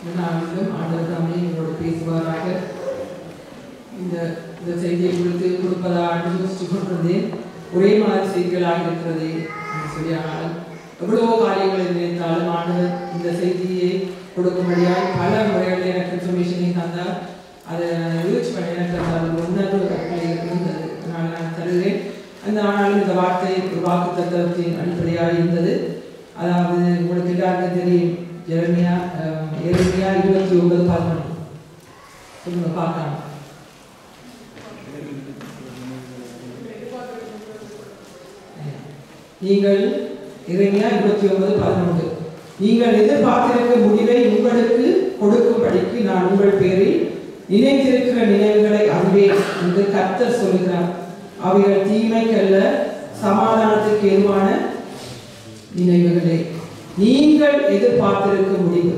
நாளிலும் ஆண்டவர் தாமே எங்களோடு பேசுவாராக இந்த இந்த செய்தியை குறித்து கொடுப்பதா யோசிச்சு கொண்டிருந்தேன் ஒரே மாதிரி செய்திகளாக இருக்கிறது என்று சொல்லி ஆனால் எவ்வளவோ காரியங்களை நினைத்தாலும் ஆண்டவர் இந்த செய்தியை கொடுக்கும்படியாய் பல முறைகளில் எனக்கு இன்ஃபர்மேஷனை தந்தார் அதை யூஸ் பண்ணி எனக்கு அந்த ஒரு உணர்வு கட்டளை இருந்தது அதனால் நான் தருகிறேன் அந்த ஆனாலும் இந்த வார்த்தை ஒரு வாக்கு தத்துவத்தின் அடிப்படையாக இருந்தது அதாவது உங்களுக்கு எல்லாருக்கும் தெரியும் ஜெரமியா அஹ், எரேமியா இருபத்தி ஒன்பது பதினொன்று சொல்லுங்க பார்க்கலாம் நீங்கள் இறைமையா இருபத்தி ஒன்பது பதினொன்று நீங்கள் எதிர்பார்த்திருக்கும் முடிவை உங்களுக்கு கொடுக்கும்படிக்கு நான் உங்கள் பேரில் நினைத்திருக்கிற நினைவுகளை அறிவேன் என்று கர்த்தர் சொல்கிறார் அவைகள் தீமைக்கல்ல சமாதானத்துக்கு ஏதுவான நினைவுகளே நீங்கள் எதிர்பார்த்திருக்கும் முடிவு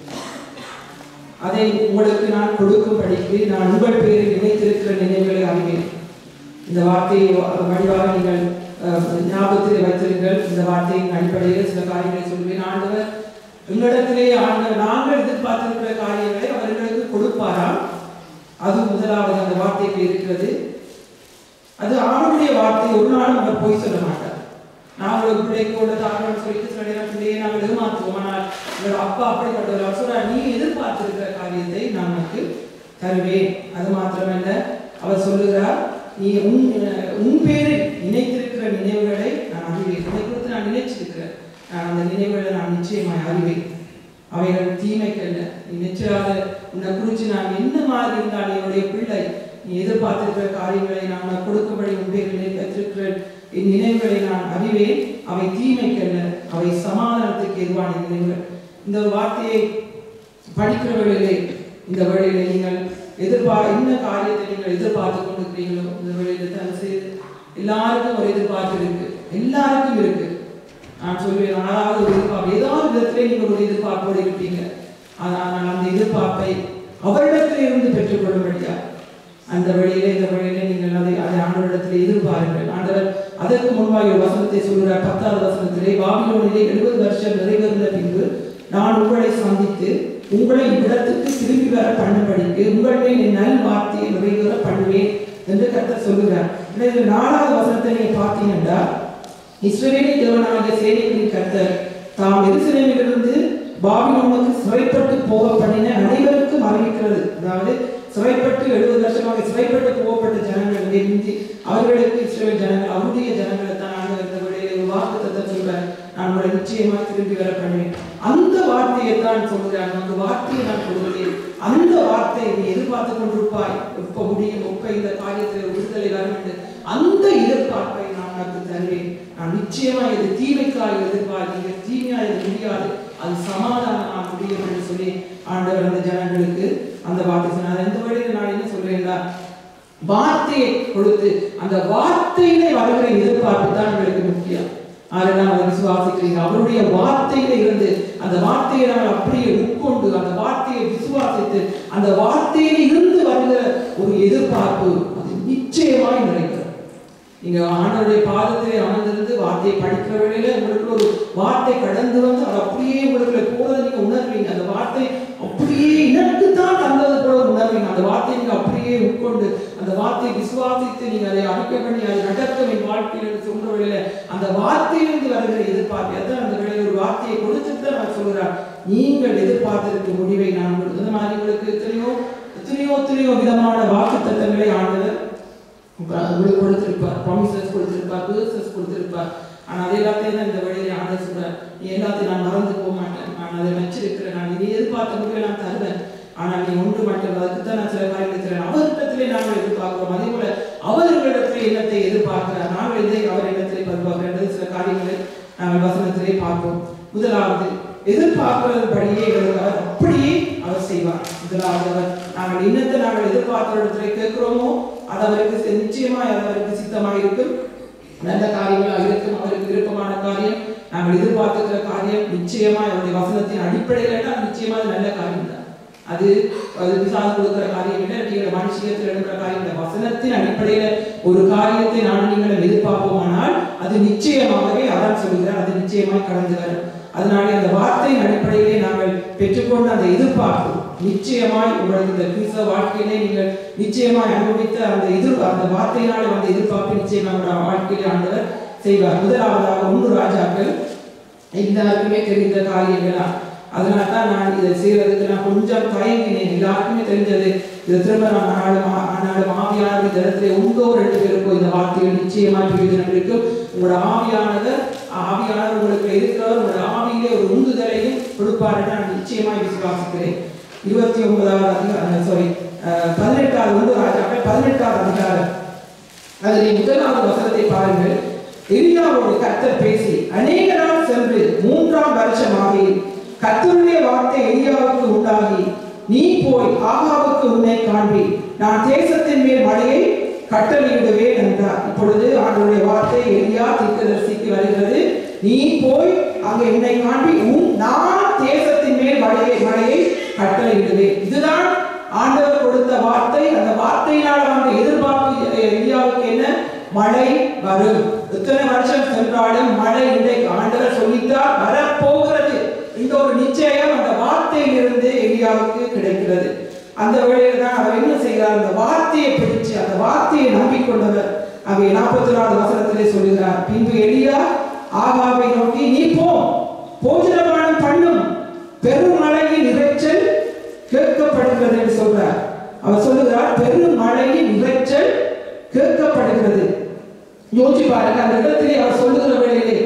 அதை உங்களுக்கு நான் கொடுக்கும்படிக்கு நான் உங்கள் பேரில் நினைத்திருக்கிற நினைவுகளை அறிவேன் இந்த வார்த்தையை வ- வடிவாக நீங்கள் அஹ், ஞாபகத்தில் வைத்திருங்கள் இந்த வார்த்தையின் அடிப்படையில் சில காரியங்களை சொல்வேன் ஆண்டவர் எங்களிடத்திலே ஆண்டவர் நாங்கள் எதிர்பார்த்திருக்கிற காரியங்களை அவர்களுக்கு கொடுப்பாராம் அது முதலாவது அந்த வார்த்தைக்கு இருக்கிறது அது அவருடைய வார்த்தை ஒரு நாளும் அவர் போய் சொல்ல மாட்டார் நாங்கள் ஒரு பிள்ளைக்கு ஒரு தாழ்வு சொல்லிட்டு சில நேரம் பிள்ளையை நாங்கள் ஏமாற்றுவோம் ஆனால் எங்களோட அப்பா அப்படிப்பட்டவர் அவர் சொல்றார் நீ எதிர்பார்த்திருக்கிற காரியத்தை நான் உனக்கு தருவேன் அது மாத்திரமல்ல அவர் சொல்லுகிறார் நீ உன் அஹ், உன் பேரில் நினைத்திருக்கிற நினைவுகளை நான் அறிவேன் உன்னை குறித்து நான் நினைச்சிருக்கிறேன் நான் அந்த நினைவுகளை நான் நிச்சயமாய் அறிவேன் அவைகள் தீமைக்கல்ல நீ நிச்சயமாக உன்னை குறித்து நான் என்ன மாதிரி இருந்தால் என்னுடைய பிள்ளை நீ எதிர்பார்த்திருக்கிற காரியங்களை நான் உனக்கு கொடுக்கும்படி உன் பேரில் வைத்திருக்கிற என் நினைவுகளை நான் அறிவேன் அவை தீமைக்கல்ல அவை சமாதானத்துக்கு எதுவான நினைவுகள் இந்த வார்த்தையை படிக்கிறவர்களிலே இந்த வழியிலே நீங்கள் எதிர்பார் என்ன காரியத்தை நீங்கள் எதிர்பார்த்து கொண்டிருக்கிறீங்களோ இந்த வழியில தயவு செய்து எல்லாருக்கும் ஒரு எதிர்பார்ப்பு இருக்கு எல்லாருக்கும் இருக்கு நான் சொல்வேன் அதாவது ஒரு எதிர்பார்ப்பு ஏதாவது விதத்திலே நீங்கள் ஒரு எதிர்பார்ப்போடு இருப்பீங்க ஆனால் அந்த எதிர்பார்ப்பை அவரிடத்திலே இருந்து பெற்றுக்கொள்ளும்படியா அந்த வழியிலே இந்த வழியிலே நீங்கள் அதை அதை ஆண்டவரிடத்திலே எதிர்பாருங்கள் ஆண்டவர் அதற்கு முன்பாக ஒரு வசனத்தை சொல்கிறார் பத்தாவது வசனத்திலே பாபிலோனிலே எழுபது வருஷம் நிறைவேறின பின்பு நான் உங்களை சந்தித்து உங்களை இவ்விடத்துக்கு திரும்பி வர பண்ணும்படிக்கு உங்கள் மேல் என் நல் வார்த்தையை நிறைவேற பண்ணுவேன் என்று கர்த்தர் சொல்லுகிறார் எனவே இதுல நாலாவது வசனத்தை நீங்க பார்த்தீங்கன்னா இஸ்ரவேலின் தேவனாகிய சேனைகளின் கர்த்தர் தாம் எருசலேமிலிருந்து பாபிலோனுக்கு சிறைப்பட்டு போக பண்ணின அனைவருக்கும் அறிவிக்கிறது அதாவது சிறைப்பட்டு எழுபது வருஷமாக சிறைப்பட்டு போகப்பட்ட ஜனங்கள் இங்கே மிஞ்சி அவர்களுக்கு இஸ்ரேல் ஜனங்கள் அவருடைய ஜனங்களை தான் ஆண்டு இந்த வழியிலே ஒரு வாக்கு தத்தம் சொல்றார் நான் உங்களை நிச்சயமா திரும்பி வர பண்ணுவேன் அந்த வார்த்தையை தான் சொல்கிறார் அந்த வார்த்தையை நான் சொல்கிறேன் அந்த வார்த்தையை நீ எதிர்பார்த்து கொண்டிருப்பாய் எப்ப முடியும் எப்ப இந்த காரியத்தில் விடுதலை வரும் என்று அந்த எதிர்பார்ப்பை நான் உனக்கு தருவேன் நான் நிச்சயமா இது தீமைக்காய் எதிர்பார் நீங்கள் தீமையாய் இது முடியாது அது சமாதானமா முடியும் என்று சொல்லி ஆண்டவர் அந்த ஜனங்களுக்கு அந்த வார்த்தை சொன்னார் இந்த வழியில் நான் என்ன சொல்றேன்னா வார்த்தையை கொடுத்து அந்த வார்த்தையிலே வருகிற எதிர்பார்ப்பு தான் உங்களுக்கு முக்கியம் அதெல்லாம் அதை விசுவாசிக்கிறீங்க அவருடைய வார்த்தையில இருந்து அந்த வார்த்தையை நாங்கள் அப்படியே உட்கொண்டு அந்த வார்த்தையை விசுவாசித்து அந்த வார்த்தையில இருந்து வருகிற ஒரு எதிர்பார்ப்பு அது நிச்சயமாய் நிறைவேறும் நீங்க ஆண்டவருடைய பாதத்திலே அமர்ந்திருந்து வார்த்தையை படிக்கிற வேளையில உங்களுக்கு ஒரு வார்த்தை கடந்து வந்து அது அப்படியே உங்களுக்கு போறதை நீங்க உணர்வீங்க அந்த வார்த்தை அப்படியே எனக்கு தான் தந்தது போல உணர்வீங்க அந்த வார்த்தையை நீங்க அப்படியே உட்கொண்டு அந்த வார்த்தையை விசுவாசித்து நீங்க அதை அறிக்க பண்ணி அதை நடக்க என் வாழ்க்கையில் என்று சொல்ற வேளையில அந்த வார்த்தையிலிருந்து வருகிற எதிர்பார்ப்பு அதான் அந்த வேளையில ஒரு வார்த்தையை கொடுத்துட்டு தான் நான் சொல்றேன் நீங்கள் எதிர்பார்த்திருக்க முடிவை நான் உங்களுக்கு இந்த மாதிரி உங்களுக்கு எத்தனையோ எத்தனையோ எத்தனையோ விதமான வாக்கு தத்தங்களை ஆண்டவர் உங்களுக்கு கொடுத்திருப்பார் ப்ராமிசஸ் கொடுத்திருப்பார் பேர்சஸ் கொடுத்திருப்பார் ஆனா அது எல்லாத்தையும் தான் இந்த வழியில ஆண்டவர் சொல்றார் நீ எல்லாத்தையும் நான் மறந்து போக மாட்டேன் நான் அதை வச்சிருக்கிறேன் நான் நீ எதிர்பார்த்த முடிவை நான் தருவேன் ஆனால் நீ ஒன்று மட்டும் அதுக்கு தான் நான் சில காரியங்களை தரேன் அவரிடத்திலே நாங்கள் எதிர்பார்க்கிறோம் அதே போல அவர்களிடத்திலே என்னத்தை எதிர்பார்க்கிறார் நாங்கள் இதை அவர் இடத்திலே எதிர்பார்க்கிறோம் சில காரியங்களை நாங்கள் வசனத்திலே பார்ப்போம் முதலாவது எதிர்பார்க்கிறபடியே எங்களுக்கு அவர் அப்படியே அவர் செய்வார் முதலாவது அவர் நாங்கள் என்னத்தை நாங்கள் எதிர்பார்க்கிற இடத்துல கேட்கிறோமோ அது அவருக்கு சி- நிச்சயமாய் அது அவருக்கு சித்தமாக இருக்கும் நல்ல காரியங்களாக இருக்கும் அவருக்கு விருப்பமான காரியம் நாங்கள் எதிர்பார்த்துக்கிற காரியம் நிச்சயமாய் அவருடைய வசனத்தின் அடிப்படையில் அது நிச்சயமா அது நல்ல காரியம் தான் அது அது பிசாசு கொடுக்கிற காரியம் இல்லை நீங்கள் மனுஷியத்தில் எடுக்கிற காரியம் இல்லை வசனத்தின் அடிப்படையில ஒரு காரியத்தை நான் நீங்கள் எதிர்பார்ப்போமானால் அது நிச்சயமாகவே அதான் சொல்கிறார் அது நிச்சயமாய் கடந்து வரும் அதனாலே அந்த வார்த்தையின் அடிப்படையிலே நாங்கள் பெற்றுக்கொண்ட அந்த எதிர்பார்ப்பு நிச்சயமாய் உங்களுக்கு இந்த கிறிஸ்தவ வாழ்க்கையிலே நீங்கள் நிச்சயமாய் அனுபவித்த அந்த எதிர் அந்த வார்த்தையினாலே வந்த எதிர்பார்ப்பு நிச்சயமாக உங்களுடைய வாழ்க்கையிலே ஆண்டவர் செய்வார் முதலாவதாக ஒன்று ராஜாக்கள் எல்லாருக்குமே தெரிந்த காரியங்களா அதனால தான் நான் இதை செய்யறதுக்கு நான் கொஞ்சம் தயங்கினேன் எல்லாருக்குமே தெரிஞ்சது இது திரும்ப நான் ஆனாலும் ஆ- ஆனாலும் ஆவியானவர் இந்த இடத்துல உண்டோ ரெண்டு பேருக்கும் இந்த வார்த்தைகள் நிச்சயமாக பிரயோஜனம் இருக்கும் உங்களோட ஆவியானவர் ஆவியானவர் உங்களுக்கு இருக்கிறவர் உங்களோட ஆவியிலே ஒரு உந்துதலையும் கொடுப்பார் என்று நான் நிச்சயமாய் விசுவாசிக்கிறேன் இருபத்தி ஒன்பதாவது அதிகாரம் சாரி பதினெட்டாவது ஒன்று ராஜாக்கள் பதினெட்டாவது அதிகாரம் அதில் முதலாவது வசனத்தை பாருங்கள் எலியாவோடு கர்த்தர் பேசி அநேக நாள் சென்று மூன்றாம் வருஷமாகி கர்த்தருடைய வார்த்தை எலியாவுக்கு உண்டாகி நீ போய் ஆகாவுக்கு உன்னை காண்பி நான் தேசத்தின் மேல் மழையை கட்டளையிடுவேன் என்றார் இப்பொழுது ஆண்டவருடைய வார்த்தை எலியா தீர்க்கதரிசிக்கு வருகிறது நீ போய் அங்கே உன்னை காண்பி உன் நான் தேசத்தின் மேல் மழையை மழையை கட்டளையிடுவேன் இதுதான் ஆண்டவர் கொடுத்த வார்த்தை அந்த வார்த்தையினால் வந்த எதிர்பார்ப்பு எலியாவுக்கு என்ன மழை வரும் எத்தனை வருஷம் சென்றாலும் மழை இன்றைக்கு ஆண்டவர் சொல்லித்தார் வரப்போகிறது இந்த ஒரு நிச்சயம் அந்த வார்த்தையிலிருந்து எலியாவுக்கு கிடைக்கிறது அந்த வேளையில தான் அவர் என்ன செய்கிறார் அந்த வார்த்தையை பிடிச்சு அந்த வார்த்தையை நம்பிக்கொண்டவர் அவை நாற்பத்தி நாலு வசனத்திலே சொல்லுகிறார் பின்பு எலியா ஆகாவை நோக்கி நீ போ போஜனபானம் பண்ணும் பெரும் மழையின் இரைச்சல் கேட்கப்படுகிறது என்று சொல்றார் அவர் சொல்லுகிறார் பெரும் மழையின் இரைச்சல் கேட்கப்படுகிறது யோசிச்சு பாருங்க அந்த இடத்திலே அவர் சொல்லுகிற வேளையிலே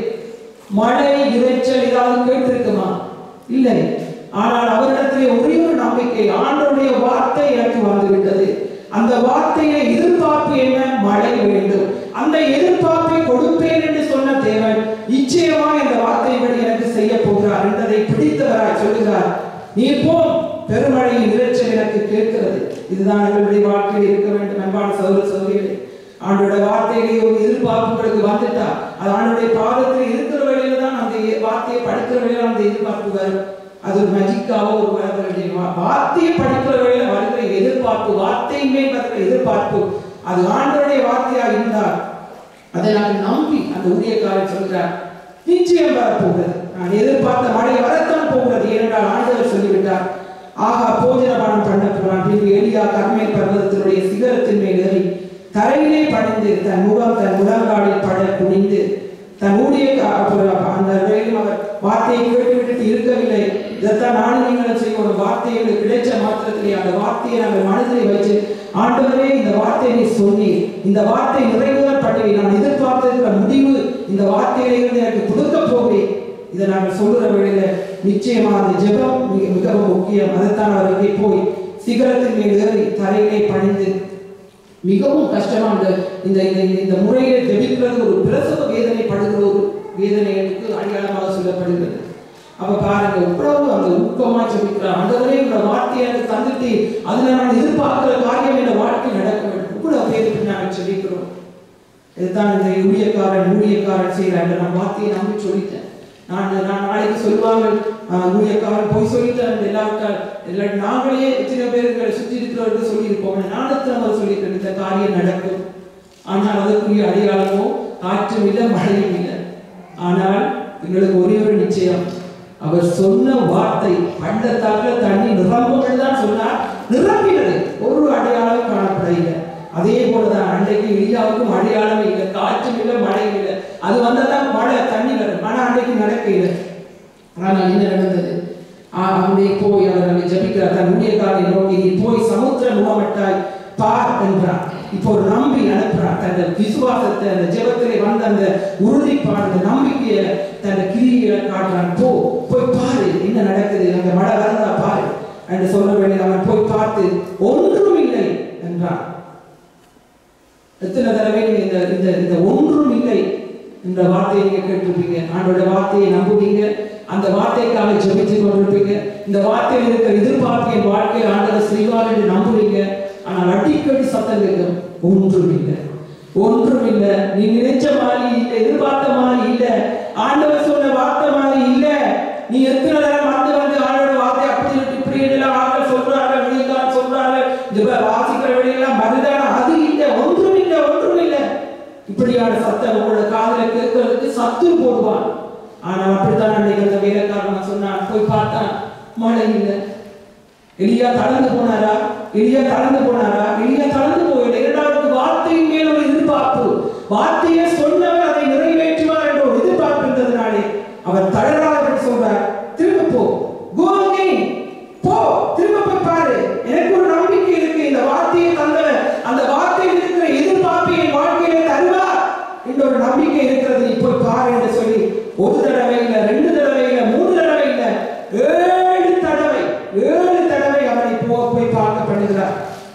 மழை இரைச்சல் ஏதாவது கேட்டிருக்குமா இல்லை ஆனால் அவரிடத்திலே ஒரே ஒரு நம்பிக்கை ஆண்டவருடைய வார்த்தை எனக்கு வந்துவிட்டது அந்த வார்த்தையில எதிர்பார்ப்பு என்ன மழை வேண்டும் அந்த எதிர்பார்ப்பை கொடுப்பேன் என்று சொன்ன தேவன் நிச்சயமாய் அந்த வார்த்தைகளை எனக்கு செய்ய போகிறார் என்றதை பிடித்தவராய் சொல்லுகிறார் நீ போ பெருமழையின் இரைச்சல் எனக்கு கேட்கிறது இதுதான் எங்களுடைய வாழ்க்கையில் இருக்க வேண்டும் அன்பான சகோதர சகோதரிகளே ஆண்டோட வார்த்தையிலே ஒரு எதிர்பார்ப்பு உங்களுக்கு வந்துட்டா அது ஆண்டோடைய பாதத்தில் இருக்கிற வேளையில தான் அந்த எ- வார்த்தையை படிக்கிற வேளையில அந்த எதிர்பார்ப்பு வரும் அது ஒரு மஜிக்காவோ ஒரு வர வேண்டிய வா- வார்த்தையை படிக்கிற வேளையில வருகிற எதிர்பார்ப்பு வார்த்தையின் மேல் வருகிற எதிர்பார்ப்பு அது ஆண்டோடைய வார்த்தையா இருந்தால் அதை நாங்கள் நம்பி அந்த ஊழியக்காரர் சொல்கிறார் நிச்சயம் வரப்போகிறது நான் எதிர்பார்த்த மழை வரத்தான் போகிறது ஏனென்றால் ஆண்டவர் சொல்லிவிட்டார் ஆகா போஜனபானம் பண்ண போனான் பின்பு எலியா கர்மேல் பர்வதத்தினுடைய சிகரத்தின் மேல் ஏறி தரையிலே பணிந்து தன் முகம் தன் முழங்காலில் பட குனிந்து தன் ஊழிய அந்த வேளையும் அவர் வார்த்தையை கேட்டுவிட்டு இருக்கவில்லை இதைத்தான் நானும் நீங்களும் செய்யணும் வார்த்தை எங்களுக்கு கிடைச்ச மாத்திரத்திலே அந்த வார்த்தையை நாங்கள் மனதிலே வச்சு ஆண்டவரே இந்த வார்த்தையை நீ சொன்னி இந்த வார்த்தை நிறைவேற பண்ணி நான் எதிர்பார்த்திருக்கிற முடிவு இந்த வார்த்தையில இருந்து எனக்கு கொடுக்க போகிறேன் இதை நாங்கள் சொல்லுற வேளையில நிச்சயமா அந்த ஜெபம் மிக மிகவும் முக்கியம் அதைத்தான் அவர் இங்கே போய் சிகரத்தின் மேல் ஏறி தரையிலே பணிந்து மிகவும் கஷ்டமா இந்த இந்த இந்த இந்த- இந்த முறையிலே ஜெபிக்கிறது ஒரு பிரசவ வேதனை படுகிற ஒரு வேதனை எனக்கு அடையாளமாக சொல்லப்படுகிறது அப்ப பாருங்க இவ்வளவு அந்த ஊக்கமா ஜெபிக்கிறார் ஆண்டவரே உங்களோட வார்த்தையை எனக்கு தந்துட்டு அதுல நான் எதிர்பார்க்கிற காரியம் என் வாழ்க்கை நடக்க வேண்டும் இவ்வளவு பேருக்கு நாங்கள் ஜெபிக்கிறோம் இதுதான் இந்த ஊழியக்காரன் ஊழியக்காரன் செய்கிறாங்க நான் வார்த்தையை நம்பி சொல்லிட்டேன் நான் நான் நாளைக்கு சொல்லுவாங்க ஆஹ், ஊழியக்காரன் போய் சொல்லிட்டேன் எல்லாருக்கால் எல்லா நாங்களே எத்தனை பேர்களை சுற்றி இருக்கிறவர்கள் சொல்லியிருப்போம் நானும் நம்ம சொல்லியிருக்கேன் இந்த காரியம் நடக்கும் ஆனால் அதற்குரிய அடையாளமோ காற்றும் இல்லை மழையும் இல்லை ஆனால் எங்களுக்கு ஒரே ஒரு நிச்சயம் அவர் சொன்ன வார்த்தை பண்டத்தாக்க தண்ணி நிரம்புகள் தான் சொன்னார் நிரம்பினது ஒரு அடையாளம் காணப்படவில்லை அதே போலதான் அன்றைக்கு எலியாவுக்கும் அடையாளமே இல்லை காற்றும் இல்லை மழையும் இல்லை அது வந்தாதான் மழை தண்ணி வரும் ஆனா அன்றைக்கு நடக்க இல்லை ஆனால் என்ன நடந்தது ஆ- அங்கே போய் அவர் அங்கே ஜபிக்கிறார் தன் ஊழியக்காரனை நோக்கி நீ போய் சமுத்திர முகமட்டாய் பார் என்றார் இப்போ ஒரு நம்பி அனுப்புறார் தன் விசுவாசத்தை அந்த ஜெபத்திலே வந்த அந்த உறுதிப்பாடு அந்த நம்பிக்கையை தன் கிரியை காட்டுறான் போ போய் பாரு என்ன நடக்குது அங்க மழை வரதா பாரு என்று சொல்ல வேண்டிய அவன் போய் பார்த்து ஒன்றும் இல்லை என்றான் எத்தனை தடவை நீங்க இந்த இந்த இந்த ஒன்றும் இல்லை என்ற வார்த்தையை நீங்க கேட்டிருப்பீங்க ஆண்டோட வார்த்தையை நம்புவீங்க அந்த வார்த்தைக்காக ஜெபித்து கொண்டிருப்பீங்க இந்த வார்த்தையில் இருக்கிற எதிர்பார்ப்பு என் வாழ்க்கையில் ஆண்டவர் செய்வார் என்று நம்புவீங்க ஆனால் அடிக்கடி சத்தம் கேட்கும் ஒன்றும் இல்லை ஒன்றும் இல்லை நீ நினைச்ச மாதிரி இல்லை எதிர்பார்த்த மாதிரி இல்லை ஆண்டவர் சொன்ன வார்த்தை மாதிரி இல்லை நீ எத்தனை தடவை வந்து வந்து ஆண்டோட வார்த்தை அப்படி இருக்கு, இப்படி எல்லாம் ஆட்கள் சொல்றாங்க வெளியெல்லாம் சொல்றாங்க ஜெப வாசிக்கிற வெளியெல்லாம் மருதான அது இல்லை ஒன்றும் இல்லை ஒன்றும் இல்லை இப்படியான சத்தம் உங்களோட காதுல கேட்கறதுக்கு சத்து போடுவான் ஆனா அப்படித்தான் அன்னைக்கு அந்த வேலைக்காரன் சொன்னான் போய் பார்த்தான் மழை இல்லை எலியா தளர்ந்து போனாரா எலியா தளர்ந்து போனாரா எலியா தளர்ந்து போகவில்லை இரண்டாவது வார்த்தையின் மேல் ஒரு எதிர்பார்ப்பு வார்த்தையை சொன்னவர் அதை நிறைவேற்றுவார் என்ற ஒரு எதிர்பார்ப்பு இருந்ததுனாலே அவர் தளராதவர் சொல்றார் திரும்ப போ Go again. போ திரும்ப போய் பாரு எனக்கு ஒரு நம்பிக்கை இருக்கு இந்த வார்த்தையை தந்தவர் அந்த வார்த்தையில் இருக்கிற எதிர்பார்ப்பை என் வாழ்க்கையில தருவார் என்ற ஒரு நம்பிக்கை இருக்கிறது நீ போய் பாரு என்று சொல்லி ஒரு தடவை இல்ல ரெண்டு தடவை இல்ல மூணு தடவை இல்ல ஏழு தடவை ஏழு தடவை அவனை போ போய் பார்க்க பண்ணுகிறார்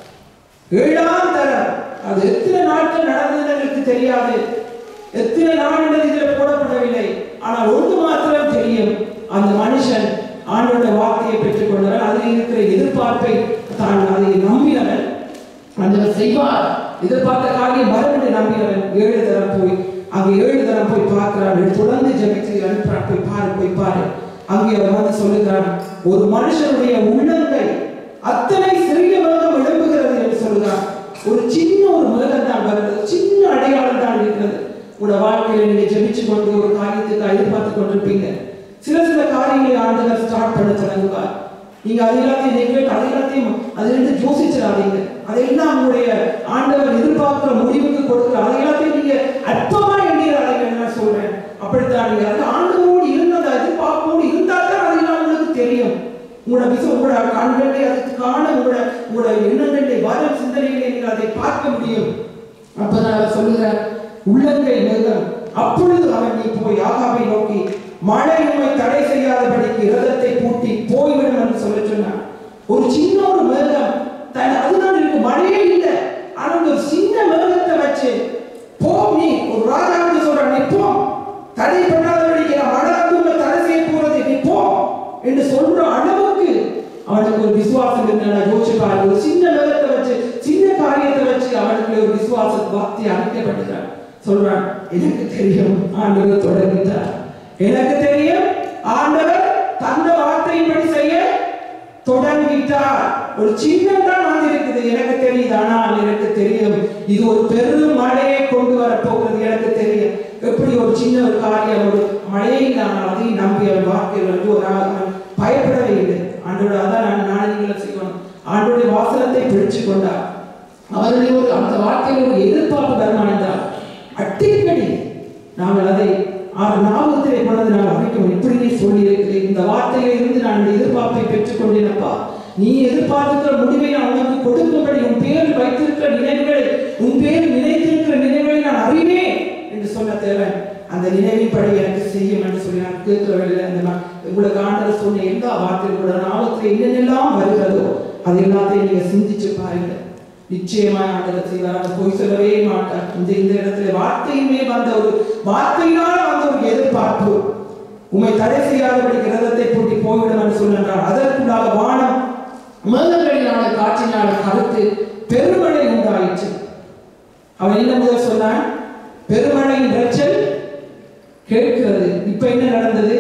ஏழாம் தரம் அது எத்தனை நாட்கள் நடந்ததுன்னு எனக்கு தெரியாது எத்தனை நாள் என்பது இதில் போடப்படவில்லை ஆனால் ஒன்று மாத்திரம் தெரியும் அந்த மனுஷன் ஆண்டோட வார்த்தையை பெற்றுக்கொண்டவர் அதில் இருக்கிற எதிர்பார்ப்பை தான் அதை நம்பினவன் ஆண்டவர் செய்வார் எதிர்பார்த்த காரியம் வரும் என்று நம்பினவன் ஏழு தரம் போய் அங்கே ஏழு தரம் போய் பார்க்கிறான் தொடர்ந்து ஜபித்து அனுப்புறான் போய் பாரு போய் பாரு அங்கே அவர் வந்து சொல்லுகிறான் ஒரு மனுஷனுடைய உள்ளங்கை அத்தனை சிறிய மிருகம் எழும்புகிறது என்று சொல்லுகிறான் ஒரு சின்ன ஒரு மிருகம் தான் வருகிறது சின்ன அடையாளம் தான் இருக்கிறது உங்களோட வாழ்க்கையில நீங்க ஜெபிச்சு கொண்டு ஒரு காரியத்துக்கு எதிர்பார்த்து கொண்டிருப்பீங்க சில சில காரியங்களை ஆண்டவர் ஸ்டார்ட் பண்ண தொடங்குவார் நீங்க அது எல்லாத்தையும் நெக்லெக்ட் அது எல்லாத்தையும் அதிலிருந்து யோசிச்சிடாதீங்க அதையெல்லாம் உங்களுடைய ஆண்டவர் எதிர்பார்க்கிற முடிவுக்கு கொடுக்கிற அதை எல்லாத்தையும் நீங்க அற்பமா எண்ணிடாதீங்க நான் சொல்றேன் அப்படித்தான் நீங்க அது ஆண்டவரோடு இருந்த அந்த எதிர்பார்ப்போடு இருந்தா தான் அதெல்லாம் உங்களுக்கு தெரியும் உங்களோட விச உங்களோட கண்களை அதுக்கு காண உங்களோட உங்களோட எண்ணங்களை வரும் சிந்தனைகளை நீங்கள் அதை பார்க்க முடியும் அப்பதான் அவர் சொல்லுகிறார் உள்ளங்கை மிருகம் அப்பொழுது அவன் நீ போய் ஆகாவை நோக்கி மழை உண்மை தடை செய்யாதபடிக்கு ரதத்தை பூட்டி போய்விடும் என்று சொல்ல சொன்னான் ஒரு சின்ன ஒரு மிருகம் தன் அதுதான் இருக்கு மழையே இல்லை ஆனா ஒரு சின்ன மிருகத்தை வச்சு போ நீ ஒரு ராஜாவுக்கு சொல்ற நீ போ தடை பண்ணாதபடிக்கு நான் மழை வந்து உங்களை தடை செய்ய போறது நீ போ என்று சொல்ற அளவுக்கு அவனுக்கு ஒரு விசுவாசம் இருந்தன யோசிச்சு பாருங்க ஒரு சின்ன மிருகத்தை வச்சு சின்ன காரியத்தை வச்சு அவனுக்கு ஒரு விசுவாச வார்த்தை அளிக்கப்பட்டுகிறான் சொல்றான் எனக்கு தெரியும் ஆண்டவர் தொடங்கிட்டார் எனக்கு தெரியும் ஆண்டவர் தந்த வார்த்தையின்படி செய்ய தொடங்கிட்டார் ஒரு சின்னம் தான் வந்திருக்குது எனக்கு தெரியுது ஆனால் எனக்கு தெரியும் இது ஒரு பெரும் மழையை கொண்டு வர போகிறது எனக்கு தெரியும் எப்படி ஒரு சின்ன ஒரு காரியம் ஒரு மழையை நான் அதை நம்பி அவன் வாழ்க்கையில் வந்து ஒரு அவன் பயப்படவே இல்லை ஆண்டோட அதான் நான் நாணயங்களை செய்யணும் ஆண்டோடைய வாசனத்தை பிடிச்சு கொண்டார் அவருடைய ஒரு அந்த வாழ்க்கையில் ஒரு எதிர்பார்ப்பு வருமானம் அடிக்கடி நாங்கள் அதை ஆறு நாமத்திலே கொண்டது நான் அமைக்கும் இப்படி நீ சொல்லி இருக்கிறேன் இந்த வார்த்தையில இருந்து நான் இந்த எதிர்பார்ப்பை பெற்றுக் கொண்டேனப்பா நீ எதிர்பார்த்திருக்கிற முடிவை நான் உனக்கு கொடுக்கும்படி உன் பேரில் வைத்திருக்கிற நினைவுகளை உன் பேரில் நினைத்திருக்கிற நினைவுகளை நான் அறிவேன் என்று சொன்ன தேவன் அந்த நினைவின்படி எனக்கு செய்யும் என்று சொல்லி நான் கேட்கிறவர்கள் அந்த நான் உங்களுக்கு ஆண்டவர் சொன்ன எல்லா வார்த்தையும் கூட நாமத்தில் என்னென்னலாம் வருகிறதோ அது எல்லாத்தையும் நீங்க சிந்திச்சு பாருங்க நிச்சயமாய் ஆண்டவர் செய்வார் அவர் பொய் சொல்லவே மாட்டார் இந்த இந்த இடத்துல வார்த்தையுமே வந்த ஒரு வார்த்தையினால வந்த ஒரு எதிர்பார்ப்பு உம்மை தடை செய்யாதபடி கிரதத்தை பூட்டி போய்விடும் என்று சொன்னார் அதற்குள்ளாக வானம் மேகங்களினால காற்றினால கருத்து பெருமழை உண்டாயிற்று அவன் என்ன முதல் சொன்னான் பெருமழையின் இரைச்சல் கேட்கிறது இப்ப என்ன நடந்தது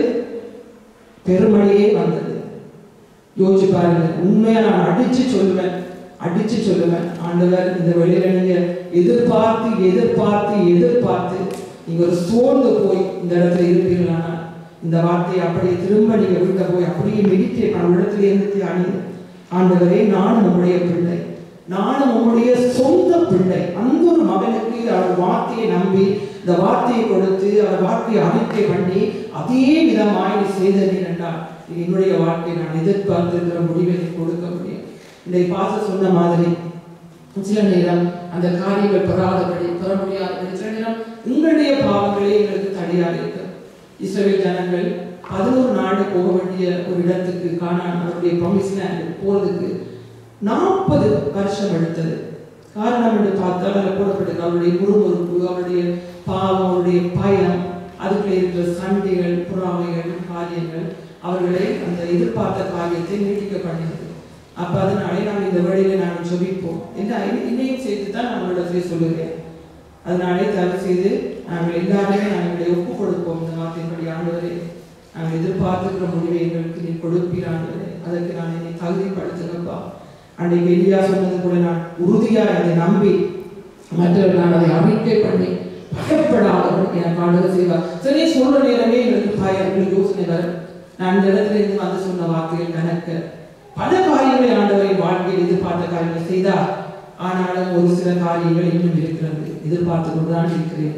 பெருமழையே வந்தது யோசிச்சு பாருங்க உண்மையா நான் அடிச்சு சொல்லுவேன் அடிச்சு சொல்லுவேன் ஆண்டவர் இந்த வழியில நீங்க எதிர்பார்த்து எதிர்பார்த்து எதிர்பார்த்து நீங்க ஒரு சோர்ந்து போய் இந்த இடத்துல இருப்பீங்களானா இந்த வார்த்தையை அப்படியே திரும்ப நீங்க வீட்டை போய் அப்படியே மெடிடேட் பண்ண இடத்துல இருந்து தியானிங்க ஆண்டவரே நானும் உம்முடைய பிள்ளை நானும் உம்முடைய சொந்த பிள்ளை அந்த ஒரு மகனுக்கு அவர் வார்த்தையை நம்பி இந்த வார்த்தையை கொடுத்து அவர் வார்த்தையை அறிக்கை பண்ணி அதே விதமாய் நீ செய்தீர் என்றால் இது என்னுடைய வாழ்க்கையை நான் எதிர்பார்த்திருக்கிற முடிவை நீ கொடுக்க முடியும் இந்த பாச சொன்ன மாதிரி சில நேரம் அந்த காரியங்கள் பெறாதபடி பெற முடியாதபடி சில நேரம் உங்களுடைய பாவங்களே எங்களுக்கு தடையாக இருக்கு இஸ்ரேல் ஜனங்கள் பதினோரு நாடு போக வேண்டிய ஒரு இடத்துக்கு காணான் அவருடைய ப்ரொமிஸ் போறதுக்கு நாற்பது வருஷம் எடுத்தது காரணம் என்று பார்த்தால் அதில் போடப்பட்டது அவருடைய முறுமுறுப்பு அவருடைய பாவம் அவருடைய பயம் அதுக்குள்ள இருக்கிற சண்டைகள் புறாமைகள் காரியங்கள் அவர்களை அந்த எதிர்பார்த்த காரியத்தை நீட்டிக்க பண்ணினது அப்ப அதனாலே நாம் இந்த வழியில நாங்கள் ஜெபிப்போம் என்ன இன்னையும் சேர்த்து தான் நம்மளிடத்துல சொல்லுகிறேன் அதனாலே தயவு செய்து நாங்கள் எல்லாருமே நாங்களுடைய ஒப்பு கொடுப்போம் இந்த வார்த்தையின்படி ஆண்டவரே நாங்கள் எதிர்பார்த்துக்கிற முடிவை எங்களுக்கு நீ கொடுப்பீர் ஆண்டவரே அதற்கு நான் என்னை தகுதிப்படுத்துங்கப்பா அன்றைக்கு எலியா சொன்னது போல நான் உறுதியாக அதை நம்பி மற்றவர்கள் நான் அதை அறிக்கை பண்ணி பயப்படாதவர்கள் எனக்கு ஆண்டவர் செய்வார் சரி சொல்ற நேரமே எங்களுக்கு பயம் எங்களுக்கு யோசனை வரும் நான் இந்த இடத்துல இருந்து வந்து சொன்ன வார்த்தைகள் கணக்கு பல காரியங்களை ஆண்டவரின் வாழ்க்கையில் எதிர்பார்த்த காரியங்களை செய்தார் ஆனாலும் ஒரு சில காரியங்கள் இன்னும் இருக்கிறது எதிர்பார்த்து கொண்டுதான் இருக்கிறேன்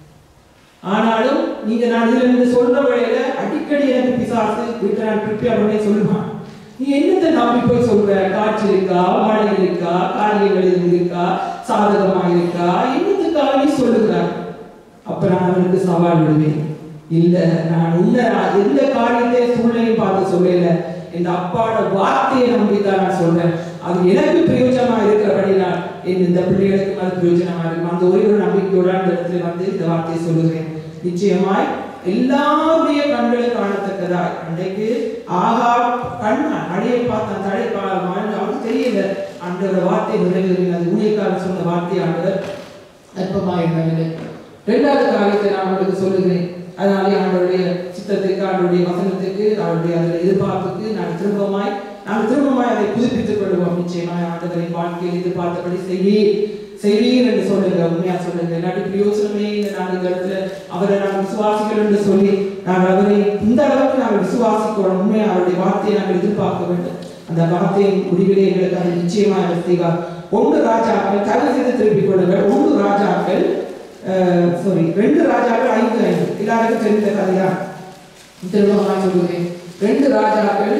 ஆனாலும் நீங்க நான் இதுல இருந்து சொல்ற வேளையில அடிக்கடி எனக்கு பிசாசு வீட்டை நான் ப்ரிப்பேர் பண்ணி சொல்லுவான் நீ என்னத்தை நம்பி போய் சொல்ற காற்று இருக்கா மழை இருக்கா காரியங்கள் எதுவும் இருக்கா சாதகமா இருக்கா என்னத்துக்காக நீ சொல்லுகிறார் அப்ப நான் அவனுக்கு சவால் விடுவேன் இல்ல நான் உன்னை எந்த காரியத்தை சூழ்நிலையும் பார்த்து சொல்லல இந்த அப்பாவோட வார்த்தையை நம்பித்தான் நான் சொல்றேன் அது எனக்கு பிரயோஜனமா இருக்கிறபடினால் என் இந்த பிள்ளைகளுக்கு அது பிரயோஜனமா இருக்கும் அந்த ஒரே ஒரு நம்பிக்கையோட அந்த இடத்துல வந்து இந்த வார்த்தையை சொல்லுகிறேன் நிச்சயமாய் எல்லாருடைய கண்களும் காணத்தக்கதாய் அன்றைக்கு ஆகா கண் அடையை பார்த்தான் தடை அவனுக்கு தெரியல அந்த வார்த்தை நிறைவேறினது ஊழியக்காரன் சொன்ன வார்த்தை ஆண்டவர் அற்பமாக இருந்தவில்லை இரண்டாவது காரியத்தை நான் உங்களுக்கு சொல்லுகிறேன் அதனாலே ஆண்டவருடைய சித்தத்துக்கு ஆண்டவருடைய வசனத்துக்கு அவருடைய அதில் எதிர்பார்ப்புக்கு நான் திரும்பமாய் நான் திரும்பமாய் அதை புதுப்பித்துக் கொள்வோம் நிச்சயமாய் ஆண்டவரின் வாழ்க்கையில் எதிர்பார்த்தபடி செய்ய செய்வீர் என்று சொல்லுங்க உண்மையா சொல்லுங்க இல்லாட்டி பிரயோசனமே இல்லை நான் இந்த இடத்துல அவரை நாங்கள் விசுவாசிகள் என்று சொல்லி நாங்கள் அவரை இந்த அளவுக்கு நாங்கள் விசுவாசிக்கிறோம் உண்மையா அவருடைய வார்த்தையை நாங்கள் எதிர்பார்க்க வேண்டும் அந்த வார்த்தையின் முடிவிலே எங்களுக்கு அது நிச்சயமாக அவர் செய்வார் ஒன்று ராஜாக்கள் தயவு செய்து திருப்பிக் கொள்ளுங்கள் ஒன்று ராஜாக்கள் சாரி ரெண்டு ராஜாக்கள் ஐந்து ஐந்து எல்லாருக்கும் தெரிந்த கதைதான் திரும்பமாக சொல்லுவேன் ரெண்டு ராஜாக்கள்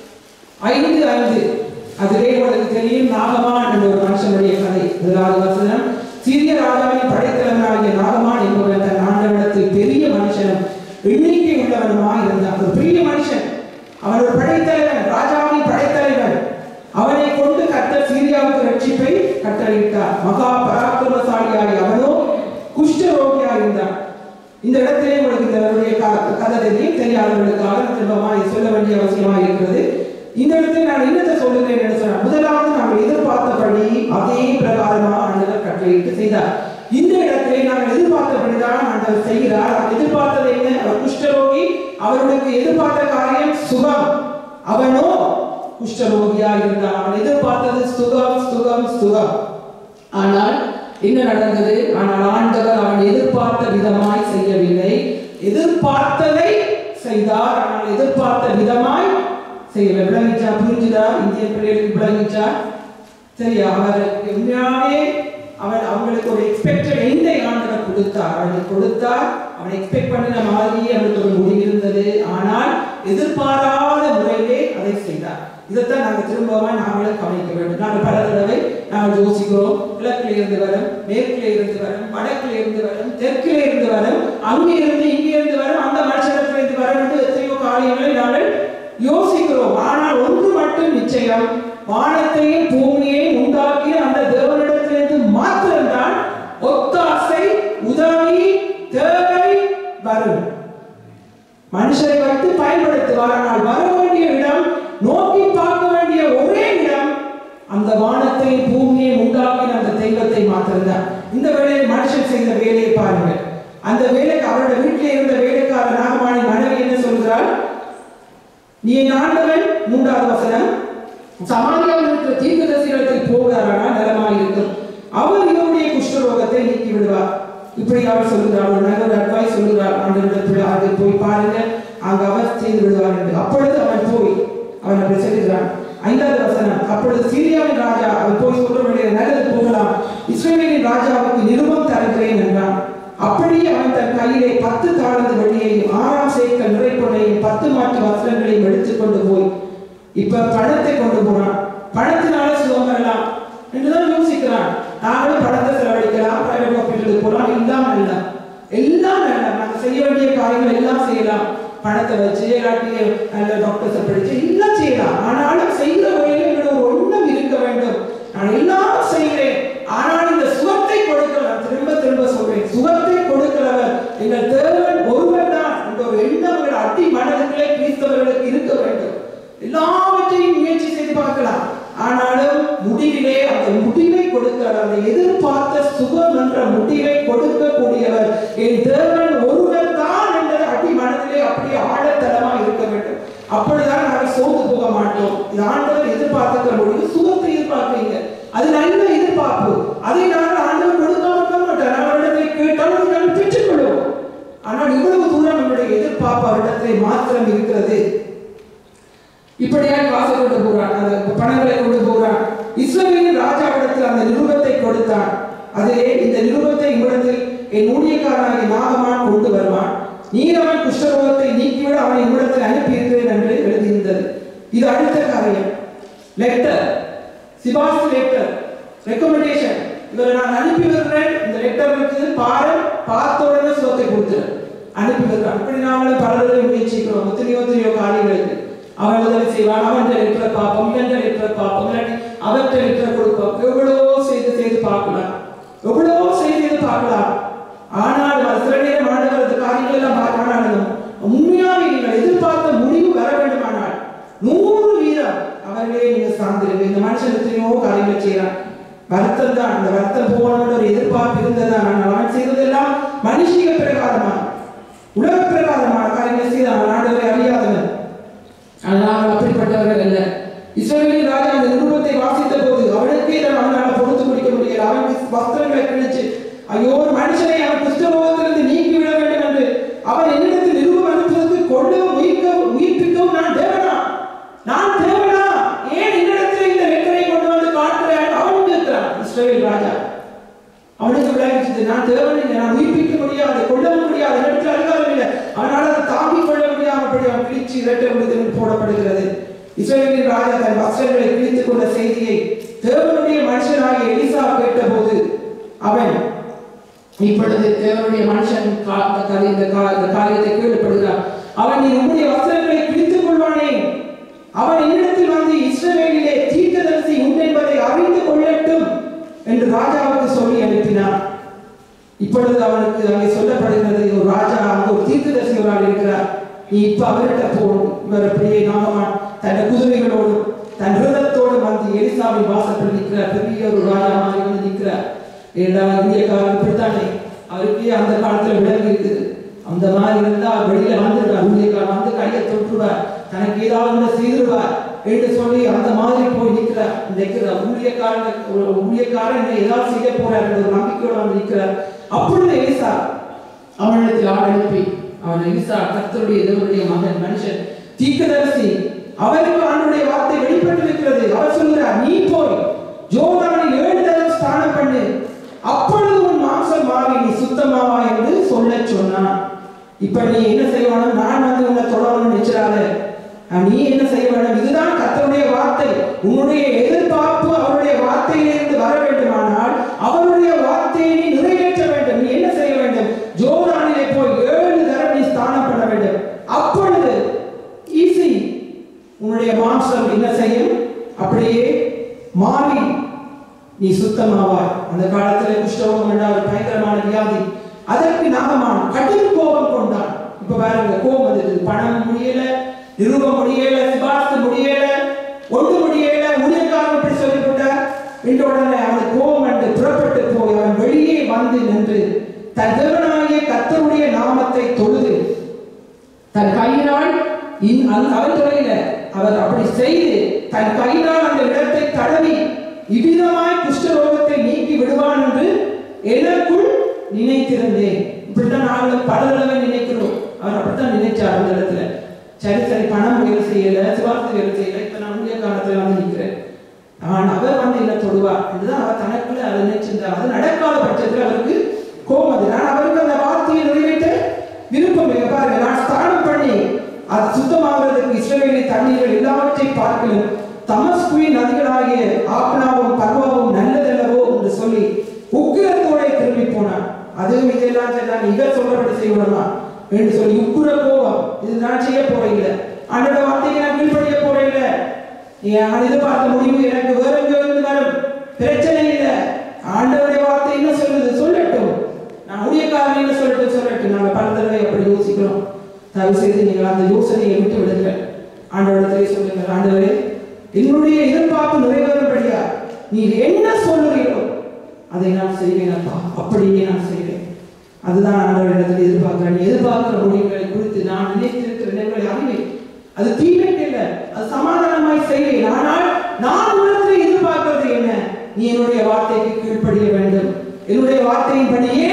ஐந்து ஐந்து அதிலே உங்களுக்கு தெரியும் நாகமான் என்ற ஒரு மனுஷனுடைய கதை முதலாவது வசனம் சிறிய ராஜாவின் படைத்தலைவனாகிய நாகமான் என்பவன் தன் ஆண்டவனத்தில் பெரிய மனுஷனும் எண்ணிக்கை உள்ளவனுமாய் இருந்தான் ஒரு பெரிய மனுஷன் அவன் ஒரு படைத்தலைவன் ராஜாவின் படைத்தலைவன் அவனை கொண்டு கர்த்தர் சீரியாவுக்கு ரட்சிப்பை கட்டளையிட்டார் மகா பராக்கிரமசாலியாய் அவனோ குஷ்டரோகியா இருந்தான் இந்த இடத்திலே உங்களுக்கு இதனுடைய கதை தெரியும் தெரியாதவர்களுக்காக திரும்பமாக சொல்ல வேண்டிய அவசியமாக இருக்கிறது இந்த இடத்தில் நான் என்னத்தை சொல்லுகிறேன் என்று சொன்னால் முதலாவது நாங்கள் எதிர்பார்த்தபடி அதே பிரகாரமாக ஆண்டவர் கட்டளையிட்டு செய்தார் இந்த இடத்திலே நாங்கள் எதிர்பார்த்தபடிதான் ஆண்டவர் செய்கிறார் அவர் எதிர்பார்த்தது என்ன அவர் குஷ்டரோகி அவர்களுக்கு எதிர்பார்த்த காரியம் சுகம் அவனோ குஷ்டரோகியா இருந்தான் அவன் எதிர்பார்த்தது சுகம் சுகம் சுகம் ஆனால் என்ன நடந்தது ஆனால் ஆண்டவர் அவன் எதிர்பார்த்த விதமாய் செய்யவில்லை எதிர்பார்த்ததை செய்தார் ஆனால் எதிர்பார்த்த விதமாய் செய்யல விளங்கிச்சா புரிஞ்சுதா இந்திய பிள்ளைகளுக்கு விளங்கிச்சா சரியா அவருக்கு உண்மையாவே அவன் அவங்களுக்கு ஒரு எக்ஸ்பெக்டட் எந்த ஆண்டவர் கொடுத்தார் அவனுக்கு கொடுத்தார் அவன் எக்ஸ்பெக்ட் பண்ணின மாதிரியே அவனுக்கு ஒரு முடிவு இருந்தது ஆனால் எதிர்பாராத முறையிலே அதை செய்தார் இதைத்தான் நாங்கள் திரும்பவும் நாங்களும் கவனிக்க வேண்டும் நாங்கள் பல தடவை நாங்கள் யோசிக்கிறோம் கிழக்கில் இருந்து வரும் மேற்கில் இருந்து வரும் வடக்கில் இருந்து வரும் தெற்கில் இருந்து வரும் அங்கே இருந்து இங்கே இருந்து வரும் அந்த மனுஷனத்தில் இருந்து வரும் என்று எத்தனையோ காரியங்களை நாங்கள் யோசிக்கிறோம் ஆனால் ஒன்று மட்டும் நிச்சயம் வானத்தையும் பூமியையும் உண்டாக்கிய அந்த தேவனிடத்திலிருந்து மாத்திரம்தான் ஒத்தாசை உதவி தேவை வரும் மனுஷரை வைத்து பயன்படுத்துவார் ஆனால் வர வேண்டிய இடம் நோக்கி பார்க்க வேண்டிய ஒரே இடம் அந்த வானத்தை பூமியை உண்டாக்கின அந்த தெய்வத்தை மாத்திரம்தான் இந்த வேலையை மனுஷன் செய்த வேலையை பாருங்கள் அந்த வேலைக்கு அவரோட வீட்டில் இருந்த வேலைக்கார நாகமானி மனைவி என்ன சொல்கிறார் நீ என் ஆண்டவன் மூன்றாவது வசனம் சமாரியாவில் இருக்கிற தீர்க்கதரிசிகளத்தில் போகிறாரானால் நலமாக இருக்கும் அவர் இவருடைய குஷ்டரோகத்தை நீக்கி விடுவார் இப்படி அவர் சொல்லுகிறார் ஒரு நல்ல ஒரு அட்வைஸ் சொல்லுகிறார் ஆண்டவரிடத்தில் அதை போய் பாருங்க அங்க அவர் செய்து விடுவார் என்று அப்பொழுது அவன் போய் அவன் அப்படி சொல்லுகிறான் ஐந்தாவது வசனம் அப்பொழுது சீரியாவின் ராஜா அவன் போய் சொல்ற வேண்டிய நல்லது போகலாம் இஸ்ரேலின் ராஜாவுக்கு நிருபம் தருகிறேன் என்றான் அப்படியே அவன் தன் கையிலே பத்து தாளந்து வெள்ளியையும் ஆறாம் சேக்கல் நிறைப்பொன்னையும் பத்து மாற்று வஸ்திரங்களையும் எடுத்துக்கொண்டு போய் இப்ப பணத்தை கொண்டு போறான் பணத்தினால சுகம் வரலாம் என்றுதான் யோசிக்கிறான் நாங்களும் பணத்தை செலவழிக்கலாம் பிரைவேட் ஹாஸ்பிட்டலுக்கு போகலாம் எல்லாம் நல்ல எல்லாம் நல்ல நாங்க செய்ய வேண்டிய காரியங்கள் எல்லாம் செய்யலாம் பணத்தை வச்சு இல்லாட்டி நல்ல டாக்டர்ஸை படிச்சு எல்லாம் செய்யலாம் ஆனாலும் செய்கிற வகையில் எங்களோட ஒரு எண்ணம் இருக்க வேண்டும் நான் எல்லாம் செய்கிறேன் ஆனால் இந்த சுகத்தை கொடுக்க நான் திரும்ப திரும்ப சொல்றேன் சுகத்தை கொடுக்கிறவர் எங்கள் தேவன் ஒருவர் தான் என்ற ஒரு எண்ணம் எங்கள் அடி மனதுக்குள்ளே கிறிஸ்தவர்களுக்கு இருக்க வேண்டும் எல்லாவற்றையும் முயற்சி செய்து பார்க்கலாம் ஆனாலும் முடிவிலே அந்த முடிவை கொடுக்கிறவர் அந்த எதிர்பார்த்த சுகம் என்ற முடிவை கொடுக்கக்கூடியவர் என் தேவன் ஒருவர் தான் என்ற அடி மனதிலே அப்படியே ஆழத்தரமா இருக்க வேண்டும் அப்படிதான் நாங்கள் சோர்ந்து போக மாட்டோம் இது ஆண்டவர் எதிர்பார்த்துக்கிற முடிவு சுகத்தை எதிர்பார்க்கிறீங்க அது நல்ல எதிர்பார்ப்பு அதை நாங்கள் ஆண்டவர் கொடுக்காம இருக்க மாட்டார் அவரிடத்தை கேட்டால் காரியத்தை நாம் பெற்றுக்கொள்வோம் ஆனால் இவ்வளவு தூரம் நம்முடைய எதிர்பார்ப்பு அவரிடத்திலே மாத்திரம் இருக்கிறது இப்படியாக காசை கொண்டு போறான் அந்த பணங்களை கொண்டு போறான் இஸ்ரவேலின் ராஜாவிடத்தில் அந்த நிருபத்தை கொடுத்தான் அதிலே இந்த நிருபத்தை இவ்விடத்தில் என் ஊழியக்காரனாகிய நாகமான் கொண்டு வருவான் நீர் அவன் குஷ்டரோகத்தை நீக்கிவிட அவனை இவ்விடத்தில் அனுப்பியிருக்கிறேன் என்று எழுதியிருந்தது இது அடுத்த காரியம் லெட்டர் சிபாஸ் லெட்டர் ரெக்கமெண்டேஷன் இவரை நான் அனுப்பி வருகிறேன் இந்த லெட்டர் இருக்குது பாரு பார்த்த உடனே சுகத்தை கொடுத்துரு அனுப்பி வருகிறேன் அப்படி நாமளும் பலரை முயற்சிக்கிறோம் எத்தனையோ எத்தனையோ காரியங்களுக்கு அவன் உதவி செய்வான் அவன் லெட்டரை பார்ப்போம் இவன் லெட்டரை பார்ப்போம் இல்லாட்டி அவர்கிட்ட லெட்டரை கொடுப்போம் எவ்வளவோ செய்து செய்து பார்க்கலாம் எவ்வளவோ செய்து செய்து பார்க்கலாம் ஆனால் அது சில நேரம் ஆண்டவர் அந்த காரியங்கள் எல்லாம் பார்க்கணும் உண்மையாக நீங்கள் எதிர்பார்த்த முடிவு வர வேண்டுமானால் நூறு வீதம் அவர்களே நீங்க சார்ந்திருங்க இந்த மனுஷன் எத்தனையோ காரியங்கள் செய்யறான் வருத்தம் தான் அந்த வருத்தம் போகணும்னு ஒரு எதிர்பார்ப்பு இருந்ததுதான் ஆனால் அவன் செய்ததெல்லாம் மனுஷிக பிரகாரமா உலக பிரகாரமான காரியங்கள் செய்து அவன் ஆண்டவரை அறியாதவன் ஆனால் அப்படிப்பட்டவர்கள் அல்ல இஸ்ரவேலின் ராஜா அந்த நிருபத்தை வாசித்த போது அவனுக்கே தான் அவனால் பொறுத்து முடிக்க முடியல அவனுக்கு வஸ்திரங்களை கிழிச்சு ஐயோ ஒரு மனுஷனை அவன் குஷ்டரோகத்திலிருந்து நீக்கி விட வேண்டும் என்று அவன் என்னிடத்தில் நிருபம் அனுப்புவதற்கு கொள்ளவும் உயிர்க்கவும் உயிர்ப்பிக்கவும் நான் தேவனா நான் தேவனா ஏன் என்னிடத்தில் இந்த லெட்டரை கொண்டு வந்து காட்டுறேன் அவன் கேட்கிறான் இஸ்ரவேல் ராஜா அவனுக்கு விளையாடிச்சது நான் தேவன் இல்லை நான் உயிர்ப்பிக்க முடியாது கொள்ளவும் முடியாது இடத்துல அதிகாரம் இல்லை அவனால் அதை தாங்கிக் கொள்ள முடியாமப்படி அவன் கிழிச்சு இரட்டை விடுதல் போடப்படுகிறது இஸ்ரவேலின் ராஜா தன் வஸ்திரங்களை கிழித்துக் கொண்ட செய்தியை தேவனுடைய மனுஷனாகிய எலிசா கேட்டபோது அவன் இப்பொழுது தேவனுடைய மனுஷன் கா- இந்த காரிய- இந்த கா- இந்த காரியத்தை கேள்விப்படுகிறான் அவன் நீ உன்னுடைய வஸ்திரங்களை கிழித்துக் கொள்வானே அவன் என்னிடத்தில் வந்து இஸ்ரவேலிலே தீர்க்கதரிசி உண்டு என்பதை அறிந்து கொள்ளட்டும் என்று ராஜாவுக்கு சொல்லி அனுப்பினான் இப்பொழுது அவனுக்கு அங்கே சொல்லப்படுகிறது ஒரு ராஜா அங்கு ஒரு தீர்க்கதரிசி ஒரு ஆள் இருக்கிறார் நீ இப்ப அவர்கிட்ட போகணும் இவர் அப்படியே நாகமான் தன் குதிரைகளோடும் தன் ரதத்தோடும் வந்து எலிசாவின் வாசப்படி நிற்கிறார் பெரிய ஒரு ராஜா மாதிரி வந்து நிற்கிறார் ஏண்டா இந்தியக்காரர் இப்படித்தானே அவருக்கே அந்த காலத்துல விலங்கு இருக்குது அந்த மாதிரி இருந்தா வெளியில வந்துடுவார் ஊழியக்காரன் வந்து கையை தொட்டுருவார் தனக்கு ஏதாவது ஒண்ணு செய்திருவார் என்று சொல்லி அந்த மாதிரி போய் நிற்கிறார் நிற்கிற ஊழியக்காரன் ஒரு ஊழியக்காரன் என்ன ஏதாவது செய்ய போறார் என்ற ஒரு நம்பிக்கையோட வந்து நிற்கிறார் அப்பொழுது எலிசா அவனிடத்தில் ஆள் அனுப்பி அவன் எலிசா கர்த்தருடைய தேவனுடைய மகன் மனுஷன் தீர்க்கதரிசி அவருக்கு ஆண்டுடைய வார்த்தை வெளிப்பட்டிருக்கிறது அவர் சொல்கிறார் நீ போய் ஜோர்தானில் ஏழு தரம் ஸ்நானம் பண்ணு அப்பொழுது உன் மாம்சம் மாறி நீ சுத்தமாவா என்று சொல்லச் சொன்னான் இப்ப நீ என்ன செய்யணும் நான் வந்து உன்னை தொடரணும்னு நினைச்சிடாத அஹ் நீ என்ன செய்ய வேண்டும் இதுதான் கர்த்தருடைய வார்த்தை உன்னுடைய எதிர்பார்ப்பு அவருடைய வார்த்தையிலிருந்து வர வேண்டுமானால் அவருடைய வார்த்தையை நீ நிறைவேற்ற வேண்டும் நீ என்ன செய்ய வேண்டும் ஜோர்தானிலே போய் ஏழு தரம் நீ ஸ்நானம் பண்ண வேண்டும் அப்பொழுது ஈஸி உன்னுடைய மாம்சம் என்ன செய்யும் அப்படியே மாறி நீ சுத்தமாவாய் அந்த காலத்துல குஷ்டரோகம் என்ற ஒரு பயங்கரமான வியாதி அதற்கு நாகமான் கடும் கோபம் கொண்டான் இப்ப பாருங்க கோபம் வந்துட்டு பணம் முடியல நிருபம் முடியல சிபார்த்து முடியல ஒன்று முடியல ஊழியக்காரன் இப்படி சொல்லிவிட்டார் என்ற உடனே அவனுக்கு கோபம் என்று புறப்பட்டு போய் அவன் வெளியே வந்து நின்று தன் தேவனாகிய கர்த்தருடைய நாமத்தை தொழுது தன் கையினால் இன் அந்த- அவர் தொலைல அவர் அப்படி செய்து தன் கையினால் அந்த இடத்தை தடவி இவ்விதமாய் குஷ்டரோகத்தை நீக்கி விடுவான் என்று எனக்குள் நினைத்திருந்தேன் இப்படித்தான் நாங்கள் பல தடவை நினைக்கிறோம் அவர் அப்படித்தான் நினைச்சார் அந்த இடத்துல சரி சரி பணம் வேலை செய்யல சிவார்த்தை வேலை செய்யல இப்ப நான் உரிய காலத்துல வந்து நிற்கிறேன் நான் அவர் வந்து என்ன தொடுவார் இதுதான் அவர் தனக்குள்ள அதை நினைச்சிருந்தார் அது நடக்காத பட்சத்தில் அவருக்கு கோபம் அது நான் அவருக்கு அந்த வார்த்தையை நிறைவேற்ற விருப்பம் இல்லை பாருங்க நான் ஸ்தானம் பண்ணி அது சுத்தமாகிறதுக்கு இஸ்ரவேலி தண்ணீர்கள் எல்லாவற்றை பார்க்கலும் தமஸ்குவின் நதிகளாகிய ஆப்னாவும் பர்வாவும் நல்லதல்லவோ என்று சொல்லி உக்கிரத்தோட திரும்பி போனான் அதுவும் இதெல்லாம் செய்தான் இவர் சொல்றபடி செய்யணுமா என்று சொல்லி உக்குர கோபம் இது நான் செய்ய போறீங்க அன்னோட வார்த்தைக்கு நான் கீழ்ப்படிய போறேன் நீ நான் எதிர்பார்த்த முடிவு எனக்கு வேற எங்க இருந்து வரும் பிரச்சனை இல்லை ஆண்டவருடைய வார்த்தை என்ன சொல்லுது சொல்லட்டும் நான் ஊழியக்காரன் என்ன சொல்லட்டும் சொல்லட்டும் நாங்க பல தடவை அப்படி யோசிக்கிறோம் தயவு செய்து நீங்கள் அந்த யோசனையை விட்டு விடுங்க ஆண்டவரிடத்திலே சொல்லுங்க ஆண்டவரே என்னுடைய எதிர்பார்ப்பு நிறைவேறும்படியா நீர் என்ன சொல்லுகிறீர்களோ அதை நான் செய்வேன் அப்பா அப்படியே நான் செய்வேன் அதுதான் ஆண்டவரிடத்தில் எதிர்பார்க்கிறேன் நீ எதிர்பார்க்கிற முடிவுகளை குறித்து நான் நினைத்திருக்கிற நினைவுகளை அறிவேன் அது தீமைக்கு இல்லை அது சமாதானமாய் செய்வேன் ஆனால் நான் உலகத்தில் எதிர்பார்க்கிறது என்ன நீ என்னுடைய வார்த்தைக்கு கீழ்ப்படிய வேண்டும் என்னுடைய வார்த்தையின்படியே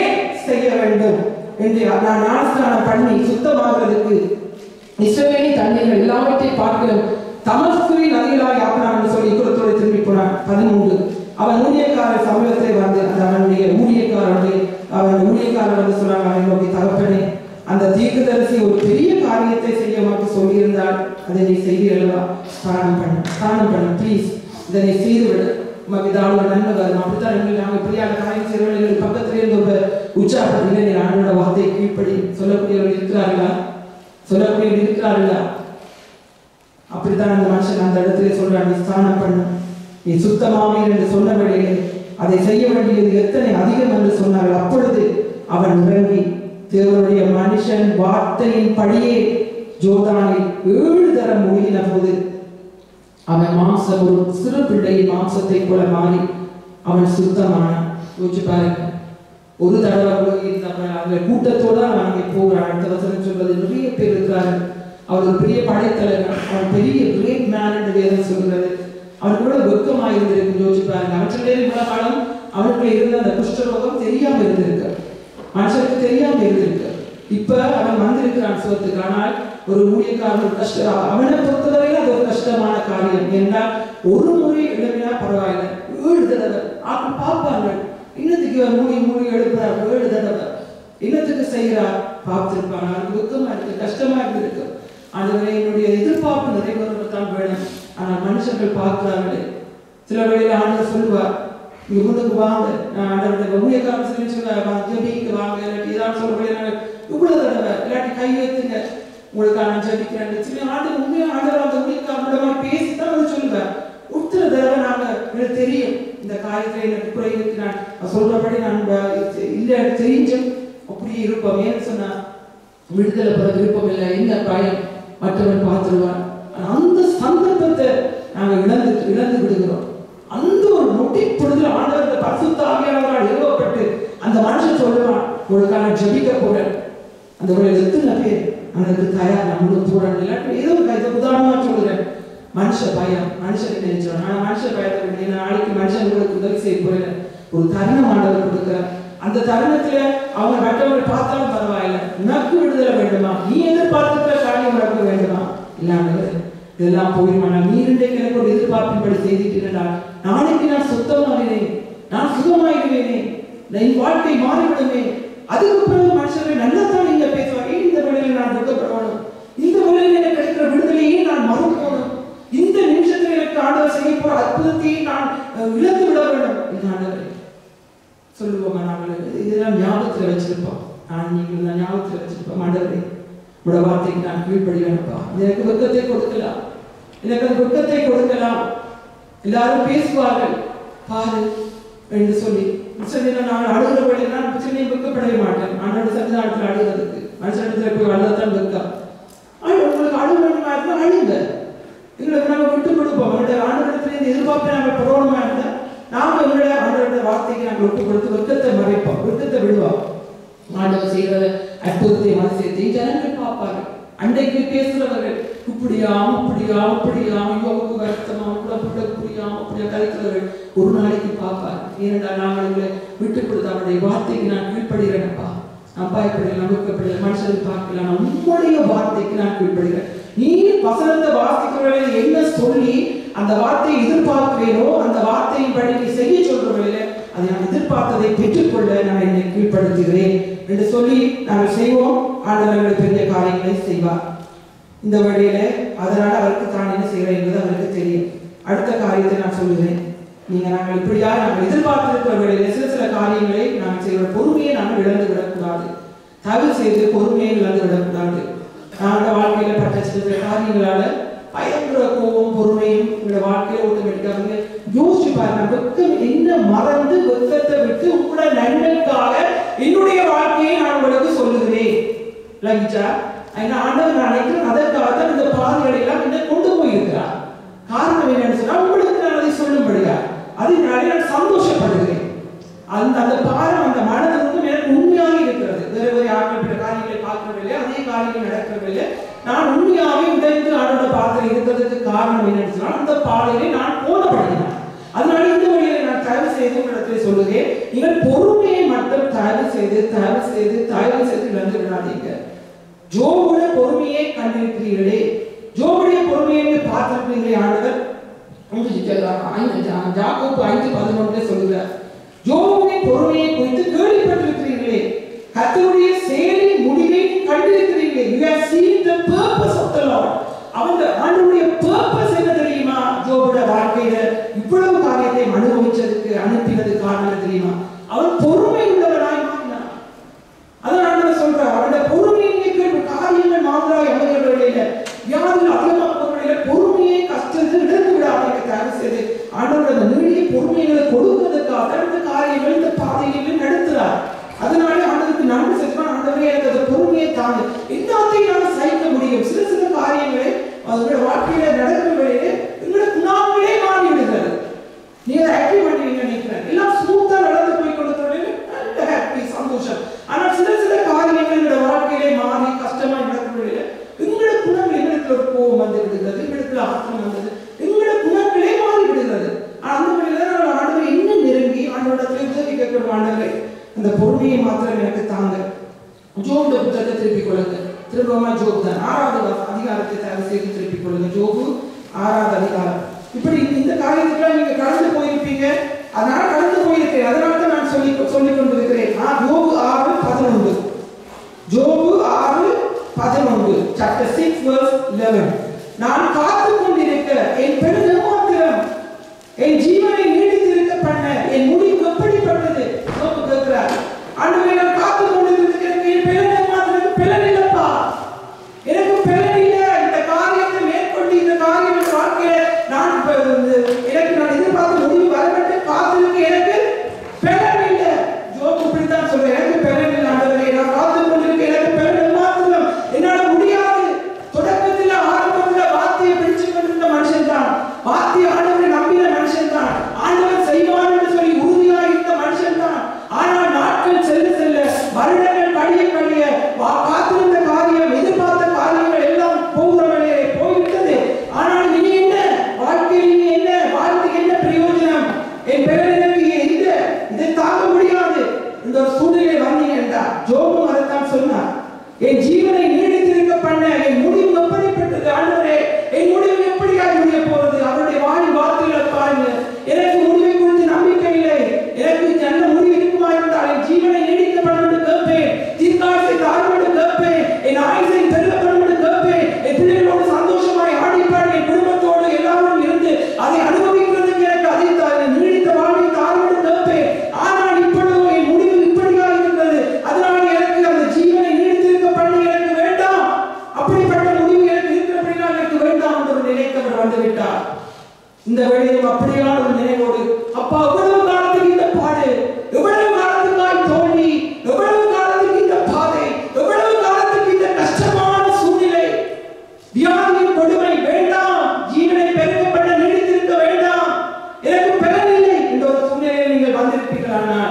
செய்ய வேண்டும் என்று நான் ஞானஸ்நானம் பண்ணி சுத்தமாகிறதுக்கு இஸ்ரவேலி தண்ணீர்கள் எல்லாவற்றையும் பார்க்கிறோம் தமஸ்குரி நதிகளாய் ஆப்பினான் என்று சொல்லி குலத்தோடு திரும்பி போனான் பதிமூன்று அவன் ஊழியக்காரர் சமூகத்தை வந்து அந்த அவனுடைய ஊழியக்காரனுடைய அவன் ஊழியக்காரர் வந்து சொன்னாங்க அவன் நோக்கி தகப்பனே அந்த தீர்க்கதரிசி ஒரு பெரிய காரியத்தை செய்ய உனக்கு சொல்லியிருந்தால் அதை நீ செய்வீர்களா ஸ்தானம் பண்ணு ஸ்தானம் பண்ணு ப்ளீஸ் இதை நீ செய்து விடு உமக்கு இதால் ஒரு நன்மை வரும் அப்படித்தான் எங்களுக்கு நாங்கள் இப்படியான காரியம் செய்கிறவர்கள் எங்களுக்கு பக்கத்திலே இருந்து ஒரு உற்சாகப்படுத்தி நீ ஆண்டோட வார்த்தையை கீழ்ப்படி சொல்லக்கூடியவர்கள் இருக்கிறார்களா சொல்லக்கூடியவர்கள் இருக்கிறார்களா அப்படித்தான் அந்த மனுஷன் அந்த இடத்துல சொல்றான் நீ ஸ்தானம் பண்ணு நீ சுத்தமாமே என்று சொன்னபடியே அதை செய்ய வேண்டியது எத்தனை அதிகம் என்று சொன்னார்கள் அப்பொழுது அவன் இறங்கி தேவனுடைய மனுஷன் வார்த்தையின் படியே ஜோர்தானில் ஏழு தரம் மூழ்கின போது அவன் மாம்சம் ஒரு சிறு பிள்ளையின் மாம்சத்தை போல மாறி அவன் சுத்தமான யோசிச்சு பாருங்க ஒரு தடவை போய் நம்ம அந்த கூட்டத்தோட அவன் அங்கே போகிறான் அடுத்த வசனம் சொல்றது நிறைய பேர் இருக்கிறார்கள் அவர் ஒரு பெரிய படைத்தலைவர் அவன் பெரிய கிரேட் மேன் என்று வேதம் சொல்கிறது அவனுக்கு கூட வெக்கமாக இருந்திருக்கு யோசிச்சு பாருங்க அவற்றிலே இவ்வளவு காலம் அவனுக்கு இருந்த அந்த குஷ்டரோகம் தெரியாம இருந்திருக்கு மனுஷனுக்கு தெரியாம இருந்திருக்கு இப்ப அவன் வந்திருக்கிறான் சோத்துக்கு ஆனால் ஒரு ஊழியக்காரன் ஒரு கஷ்டம் அவனை பொறுத்தவரையில் அது ஒரு கஷ்டமான காரியம் என்றால் ஒரு முறை எழுப்பினா பரவாயில்ல ஏழு தடவை ஆக்கள் பார்ப்பாங்க இன்னத்துக்கு இவன் மூடி மூடி எழுப்புறார் ஏழு தடவை இன்னத்துக்கு செய்கிறார் பார்த்திருப்பாங்க அவனுக்கு துக்கமா இருக்கு கஷ்டமா இருந்திருக்கு ஆண்டவரே என்னுடைய எதிர்பார்ப்பு நிறைவேறத்தான் வேணும் ஆனால் மனுஷர்கள் பார்க்கிறார்களே சில வேளையில ஆண்டவர் சொல்லுவார் இங்க முன்னுக்கு வாங்க நான் ஆண்டவர்கிட்ட ஊழியக்காரன் சொல்லி சொல்லுவார் ஜெபிக்கு வாங்க இல்லாட்டி ஏதாவது சொல்றேன் இவ்வளவு தடவை இல்லாட்டி கை வைத்துங்க உங்களுக்காக நான் ஜெபிக்கிறேன் சொல்லி ஆண்டு உண்மையா ஆண்டவர் அந்த ஊழியக்காரனோட மாதிரி பேசி தான் வந்து சொல்லுவேன் ஒருத்தர தடவை நாங்க எனக்கு தெரியும் இந்த காரியத்துல எனக்கு குறை இருக்கு நான் சொல்றபடி நான் இல்ல தெரிஞ்சும் அப்படியே இருப்போம் ஏன்னு சொன்னா விடுதலை பெற விருப்பம் இல்லை என்ன பயம் மற்றவன் பார்த்துருவான் அந்த சந்தர்ப்பத்தை நாங்க இழந்து இழந்து விடுகிறோம் அந்த ஒரு நொட்டி பொழுதுல ஆண்டவர் பரிசுத்த ஆவியானவரால் ஏவப்பட்டு அந்த மனுஷன் சொல்லுவான் உங்களுக்காக நான் ஜெபிக்க போறேன் அந்த ஒரு எத்தனை பேர் அதற்கு தயார் நான் முழு போறேன் இல்லாட்டி ஏதோ ஒரு இதை உதாரணமா சொல்லுறேன் மனுஷ பயம் மனுஷன் நினைச்சோம் நான் மனுஷ பயத்தை விட்டு நாளைக்கு மனுஷன் உங்களுக்கு உதவி செய்ய போறேன் ஒரு தருணம் ஆண்டவர் கொடுக்குறேன் அந்த தருணத்துல அவங்க மற்றவங்களை பார்த்தாலும் பரவாயில்ல உனக்கு விடுதலை வேண்டுமா நீ எதிர்பார்த்துக்கிற காரியம் நடக்க வேண்டுமா இல்லாமல் இதெல்லாம் போயிருமா நீ இன்றைக்கு எனக்கு ஒரு எதிர்பார்ப்பின்படி செய்துட்டீர்களா நாளைக்கு நான் சுத்தமாகிறேன் நான் சுகமாகிறேனே என் வாழ்க்கை மாறிவிடுமே அதுக்கு பிறகு மனுஷர்கள் நல்லா தான் நீங்க பேசுவாங்க ஏன் இந்த வேலையில நான் துக்கப்படணும் இந்த வேலையில எனக்கு கிடைக்கிற விடுதலையே நான் மறுக்கணும் இந்த நிமிஷத்துல எனக்கு ஆண்டவர் செய்ய போற அற்புதத்தையே நான் அஹ், இழந்து விட வேண்டும் இது ஆண்டவரே சொல்லுவோமா நாங்கள் இதெல்லாம் ஞாபகத்துல வச்சிருப்போம் நான் நீங்கள் நான் ஞாபகத்துல வச்சிருப்போம் ஆண்டவரே உங்களோட வார்த்தைக்கு நான் கீழ்ப்படிவேன்ப்பா இது எனக்கு வெக்கத்தை கொடுக்கலாம் எனக்கு அந்த வெக்கத்தை கொடுக்கலாம் எல்லாரும் பேசுவார்கள் பாரு என்று சொல்லி சொல்லி நான் அழுகிற வழி நான் சொல்லி வெக்கப்படவே மாட்டேன் ஆண்டோட சன்னிதானத்தில் அழுகிறதுக்கு மனுஷனிடத்துல போய் அழுதான் வெக்கம் ஆனால் உங்களுக்கு அழுக வேண்டுமா இருந்தால் அழுங்க எங்களுக்கு நாங்கள் விட்டு கொடுப்போம் அவருடைய ஆண்டவரிடத்துல இந்த எதிர்பார்ப்பை நாங்கள் பரவணுமா இருந்தால் நாங்கள் எங்களுடைய ஆண்டவருடைய வார்த்தைக்கு நாங்கள் விட்டு கொடுத்து வெக்கத்தை மறைப்போம் வெக்கத்தை விடுவோம் ஆண்டவர் செய்கிற அற்புதத்தை அதிசயத்தை ஜனங்கள் பார்ப்பார்கள் அன்றைக்கு பேசுறவர்கள் இப்படியாம இப்படியாம இப்படியாம யோகக்கு வருத்தமா கூட புள்ள புரியாம அப்படியா கதைக்கிறவர்கள் ஒரு நாளைக்கு பார்ப்பார் ஏனென்றால் நாங்கள் உங்களை விட்டு கொடுத்து அவருடைய வார்த்தைக்கு நான் கீழ்ப்படுகிறேன்ப்பா நான் பயப்படல நம்பிக்கப்படல மனுஷனை பார்க்கல நான் உங்களுடைய வார்த்தைக்கு நான் கீழ்ப்படுகிறேன் நீ வசனத்தை வாசிக்கிறவர்களை என்ன சொல்லி அந்த வார்த்தையை எதிர்பார்க்கிறேனோ அந்த வார்த்தையின்படி நீ செய்ய சொல்றவர்களே அதை நான் எதிர்பார்த்ததை பெற்றுக்கொள்ள நான் என்னை கீழ்ப்படுத்துகிறேன் என்று சொல்லி நாங்கள் செய்வோம் ஆண்டவர்கள் பெரிய காரியங்களை செய்வார் இந்த வழியில அதனால அவருக்கு தான் என்ன செய்கிறேன் என்பது அவருக்கு தெரியும் அடுத்த காரியத்தை நான் சொல்லுகிறேன் நீங்க நாங்கள் இப்படியா நாங்கள் எதிர்பார்த்திருக்கிற வேளையில சில சில காரியங்களை நாங்கள் செய்கிற பொறுமையை நாங்கள் இழந்து விடக்கூடாது தயவு செய்து பொறுமையை இழந்து விடக்கூடாது நாங்கள் வாழ்க்கையில பட்ட சில சில காரியங்களால பயங்கர கோபம் பொறுமையும் உங்களோட வாழ்க்கையில ஓட்டமெட்டிக்காக யோசிச்சு பாருங்க வெக்கம் என்ன மறந்து வெக்கத்தை விட்டு உங்களோட நன்மைக்காக என்னுடைய வாழ்க்கையை நான் உங்களுக்கு சொல்லுகிறேன் லகிச்சா என்ன ஆண்டவர் நான் நினைக்கிறேன் அதற்காக தான் இந்த பாதைகளை எல்லாம் என்ன கொண்டு போயிருக்கிறார் காரணம் என்னன்னு சொன்னா உங்களுக்கு நான் அதை சொல்லும்படியா அதனால நான் சந்தோஷப்படுகிறேன் அந்த அந்த பாரம் அந்த மனதிற்கும் எனக்கு உண்மையாக இருக்கிறது வேற வேறு ஆட்கள் பிற காரியங்களை பார்க்கவில்லை அதே காரியங்கள் நடக்கவில்லை நான் உண்மையாகவே உடைந்து ஆண்டோட பாத்திரம் இருக்கிறதுக்கு காரணம் என்னன்னு சொன்னால் அந்த பாதையிலே நான் போனப்படுகிறேன் அதனால இந்த வழியை நான் தயவு செய்து உங்களிடத்தில் சொல்லுகிறேன் நீங்கள் பொறுமையை மட்டும் மட்டும் தயவு செய்து தயவு செய்து தயவு செய்து இழந்து விடாதீங்க ஜோபுட பொறுமையை கண்டிருக்கிறீர்களே ஜோபுடைய பொறுமையை நீங்க பார்த்திருக்கிறீங்களே ஆண்டவர் உங்களுக்கு சொல்லலாம். ஐந்து ஜா- யாக்கோபு ஐந்து பதினொன்று சொல்கிறார் ஜோபுவின் பொறுமையை குறித்து கேள்விப்பட்டிருக்கிறீர்களே கர்த்தருடைய செயலின் முடிவை நீ கண்டிருக்கிறீர்களே you have seen the purpose of the Lord அவன் ஆண்டவருடைய purpose என்ன தெரியுமா ஜோபுட வாழ்க்கையில இவ்வளவு காரியத்தை அனுபவிச்சதுக்கு அனுப்பினது காரணம் என்ன தெரியுமா அவன் பொறுமை உள்ளவனாய் மாறினான் அதான் ஆண்டவர் சொல்றார் அவருடைய பொறுமையை நீங்க கேள்வி காரியங்கள் மாத்திராய் அமைகிற வேளையில வியாதியில் அதிகமாக போகிற வேளையில பொறுமையை கஷ்டத்தை இழந்து விடாதீங்க தயவு செய்து ஆண்டவர் அந்த நீடிய பொறுமைகளை கொடுக்கிறதுக்காக இந்த காரியங்கள் இந்த பாதைகளில் நடத்துறார் அதனால ஆண்டவருக்கு நன்றி செலுத்தணும் ஆண்டவரே எனக்கு அந்த பொறுமையை தாங்க எல்லாத்தையும் நான் சகிக்க முடியும் சில சில காரியங்களை அவங்களோட வாழ்க்கையில நடக்கிற வேளையில எங்களோட குணாங்களே மாறி விடுகிறது நீங்க ஆக்டிவ் பண்ணுவீங்க நினைக்கிறேன் எல்லாம் ஸ்மூத்தா நடந்து போய் கொடுத்தோடனே நல்ல ஹாப்பி சந்தோஷம் ஆனா சில சில காரியங்கள் எங்களோட வாழ்க்கையிலே மாறி கஷ்டமா நடக்கிறவர்கள எங்களோட குணங்கள் எங்களுக்கு ஒரு கோபம் வந்து விடுகிறது எங்களுக்கு ஆத்திரம் வந்தது எங்களோட குணங்களே மாறி விடுகிறது ஆனா அந்த வழியில நம்ம ஆண்டவரை இன்னும் நெருங்கி ஆண்டவரத்துல உதவி கேட்கணும் ஆண்டவரை அந்த பொறுமையை மாத்திரம் எனக்கு தாங்க ஜோபுட புத்தகத்தை திருப்பிக் கொள்ளுங்க திரும்பமா ஜோப் தான் ஆறாவது வா- அதிகாரத்தை தயவு செய்து திருப்பிக் கொள்ளுங்க ஜோபு ஆறாவது அதிகாரம் இப்படி இந்த- இந்த காரியத்துக்குலாம் நீங்க கடந்து போயிருப்பீங்க அதனால கடந்து போயிருக்கேன் அதனால தான் நான் சொல்லி சொல்லிக் கொண்டிருக்கிறேன் ஆ, ஜோபு ஆறு பதினொன்று ஜோபு ஆறு பதினொன்று சாப்டர் சிக்ஸ் verse 11 நான் காத்து கொண்டிருக்க என் பெரும் ஏமாத்திரம் என் ஜீவனை நீடித்திருக்க பண்ண என் முடிவு எப்படிப்பட்டது ஜோபு கேட்கிறார் ஆண்டவரே நான் காத்து கொண்டிருக்க எனக்கு என் பெரும் ஏமாத்திரம் பலன் இல்லப்பா எனக்கு பலன் இல்ல இந்த காரியத்தை மேற்கொண்டு இந்த காரியம் என் வாழ்க்கையில நான் இப்ப இந்த- எனக்கு நான் எதிர்பார்த்த முடிவு வரப்பட்டு காத்திருக்க எனக்கு பலன் இல்ல ஜோபு இப்படித்தான் சொல்றேன் எனக்கு பலன் இல்லை ஆண்டவரே நான் காத்து கொண்டிருக்க எனக்கு பலன் மாத்திரம் என்னால முடியாது தொடக்கத்தில் ஆரம்பத்தில் வார்த்தையை பிடிச்சு கொண்டிருந்த மனுஷன் தான் வார்த்தையை ஆண்டவரை நம்பின மனுஷன் தான் ஆண்டவர் செய்வான் என்று சொல்லி உறுதியாக இருந்த மனுஷன் தான் ஆனால் நாட்கள் செல்ல செல்ல வருடங்கள் கழிய கழிய வா- காத்திருந்த காரியம் எதிர்பார்த்த காரியங்கள் எல்லாம் போகிற வழியே போய்விட்டது ஆனால் இனி என்ன வாழ்க்கையில் இனி என்ன வாழ்க்கைக்கு என்ன பிரயோஜனம் என் பிறர் எனக்கு இந்த இதை தாங்க முடியாது இந்த ஒரு சூழ்நிலை வந்தீங்க என்றார் ஜோபும் அதைத்தான் சொன்னார் என் ஜீவனை நீடித்திருக்க பண்ண என் முடிவு எப்படிப்பட்டது ஆண்டவரே என் முடிவு எப்படியாய் முடிய போறது அவருடைய வாய் வார்த்தைகளை பாருங்க எனக்கு முடிவை குறித்து நம்பிக்கை இல்லை எனக்கு நல்ல முடிவு இருக்குமா இருந்தால் என் ஜீவனை நீடிக்க பண்ண கேட்பேன் தீர்க்காசை தாழ்வோடு கேட்பேன் என் ஆயுசை பெருக பண்ண கேட்பேன் என் பிள்ளைகளோடு சந்தோஷமாய் ஆடிப்பாடி என் குடும்பத்தோடு எல்லாரும் இருந்து அதை அனுபவிக்கிறதுக்கு எனக்கு அதை தா- நீடித்த வாழ்வை தாழ்வோடு கேட்பேன் ஆனால் இப்பொழுதோ என் முடிவு இப்படியா இருக்கிறது அதனால் எனக்கு அந்த ஜீவனை நீடித்திருக்க பண்ணி எனக்கு வேண்டாம் அப்படிப்பட்ட முடிவு எனக்கு இருக்கிறபடினால் எனக்கு வேண்டாம் என்று ஒரு நிலைக்கு அவர் வந்து விட்டார் இந்த வேளையிலும் அப்படியான ஒரு நினைவோடு அப்பா எவ்வளவு காலத்துக்கு இந்த பாடு எவ்வளவு காலத்துக்காய் தோல்வி எவ்வளவு காலத்துக்கு இந்த பாதை எவ்வளவு காலத்துக்கு இந்த கஷ்டமான சூழ்நிலை வியாதியின் கொடுமை வேண்டாம் ஜீவனை பெருக்கப்பட நீடித்திருக்க வேண்டாம் எனக்கு பலனில்லை என்ற ஒரு சூழ்நிலையில் நீங்கள் வந்திருப்பீர்களானால்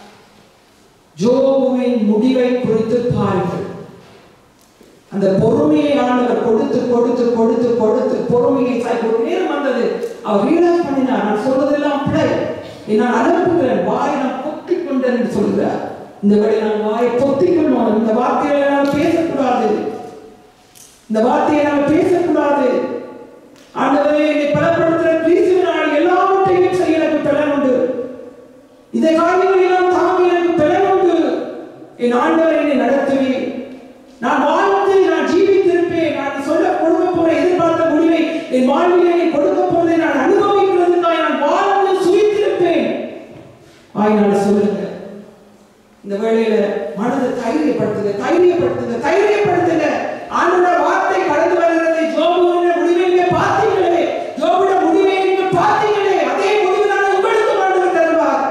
ஜோபுவின் முடிவை குறித்து பாருங்கள் அந்த பொறுமையை ஆண்டவர் கொடுத்து கொடுத்து கொடுத்து கொடுத்து பொறுமையை சாய் ஒரு நேரம் வந்தது அவர் ரியலைஸ் பண்ணினார் நான் சொல்வதெல்லாம் பிழை நான் அனுப்புகிறேன் வாயை நான் பொத்திக் கொண்டேன் என்று சொல்கிறார் இந்த வழி நான் வாயை பொத்திக் கொள்ளணும் இந்த வார்த்தைகளை நான் பேசக்கூடாது இந்த வார்த்தையை நாம் பேசக்கூடாது ஆண்டவரே என்னை பலப்படுத்துகிற கிறிஸ்துவினால் எல்லாவற்றையும் செய்ய எனக்கு பலன் உண்டு இந்த காரியங்களை எல்லாம் தாங்க எனக்கு பலன் உண்டு என் ஆண்டவர் என்னை நடத்துவேன் நான் வாழ்ந்து நான் ஜீவித்திருப்பேன் நான் சொல்ல கொடுக்க போற எதிர்பார்த்த முடிவை என் வாழ்விலே நீ கொடுக்க போவதை நான் அனுபவிக்கிறதுக்காக நான் வாழ்ந்து சுயித்திருப்பேன் வாய்நாள் சொல்லுங்க இந்த வேளையில மனதை தைரியப்படுத்துங்க தைரியப்படுத்துங்க தைரியப்படுத்துங்க ஆண்டோட வார்த்தை கடந்து வருகிறது ஜோபுடைய முடிவை நீங்க பார்த்தீங்களே ஜோபுடைய முடிவை நீங்க பார்த்தீங்களே அதே முடிவு நான் உங்களுக்கு ஆண்டவர் தருவார்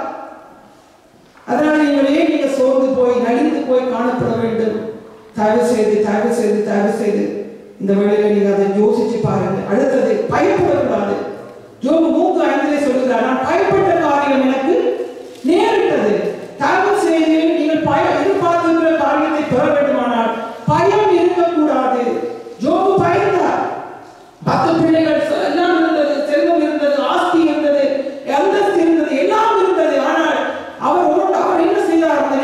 அதனால நீங்கள் ஏன் நீங்க சோர்ந்து போய் நலிந்து போய் காணப்பட வேண்டும் தயவு செய்து தயவு செய்து தயவு செய்து இந்த வேளையில நீங்க அதை யோசிச்சு பாருங்க அடுத்தது பயப்படக்கூடாது ஜோபு மூன்று ஐந்திலே சொல்லுகிறார் நான் பயப்பட்ட காரியம் எனக்கு நேரிட்டது தயவு செய்து நீங்கள் பய எதிர்பார்த்திருக்கிற காரியத்தை பெற வேண்டுமானால் பயம் இருக்கக்கூடாது ஜோபு பயந்தார் பத்து பிள்ளைகள் ச- எல்லாம் இருந்தது செல்வம் இருந்தது ஆஸ்தி இருந்தது அந்தஸ்து இருந்தது எல்லாம் இருந்தது ஆனால் அவர் ஒன்று அவர் என்ன செய்தார் அந்த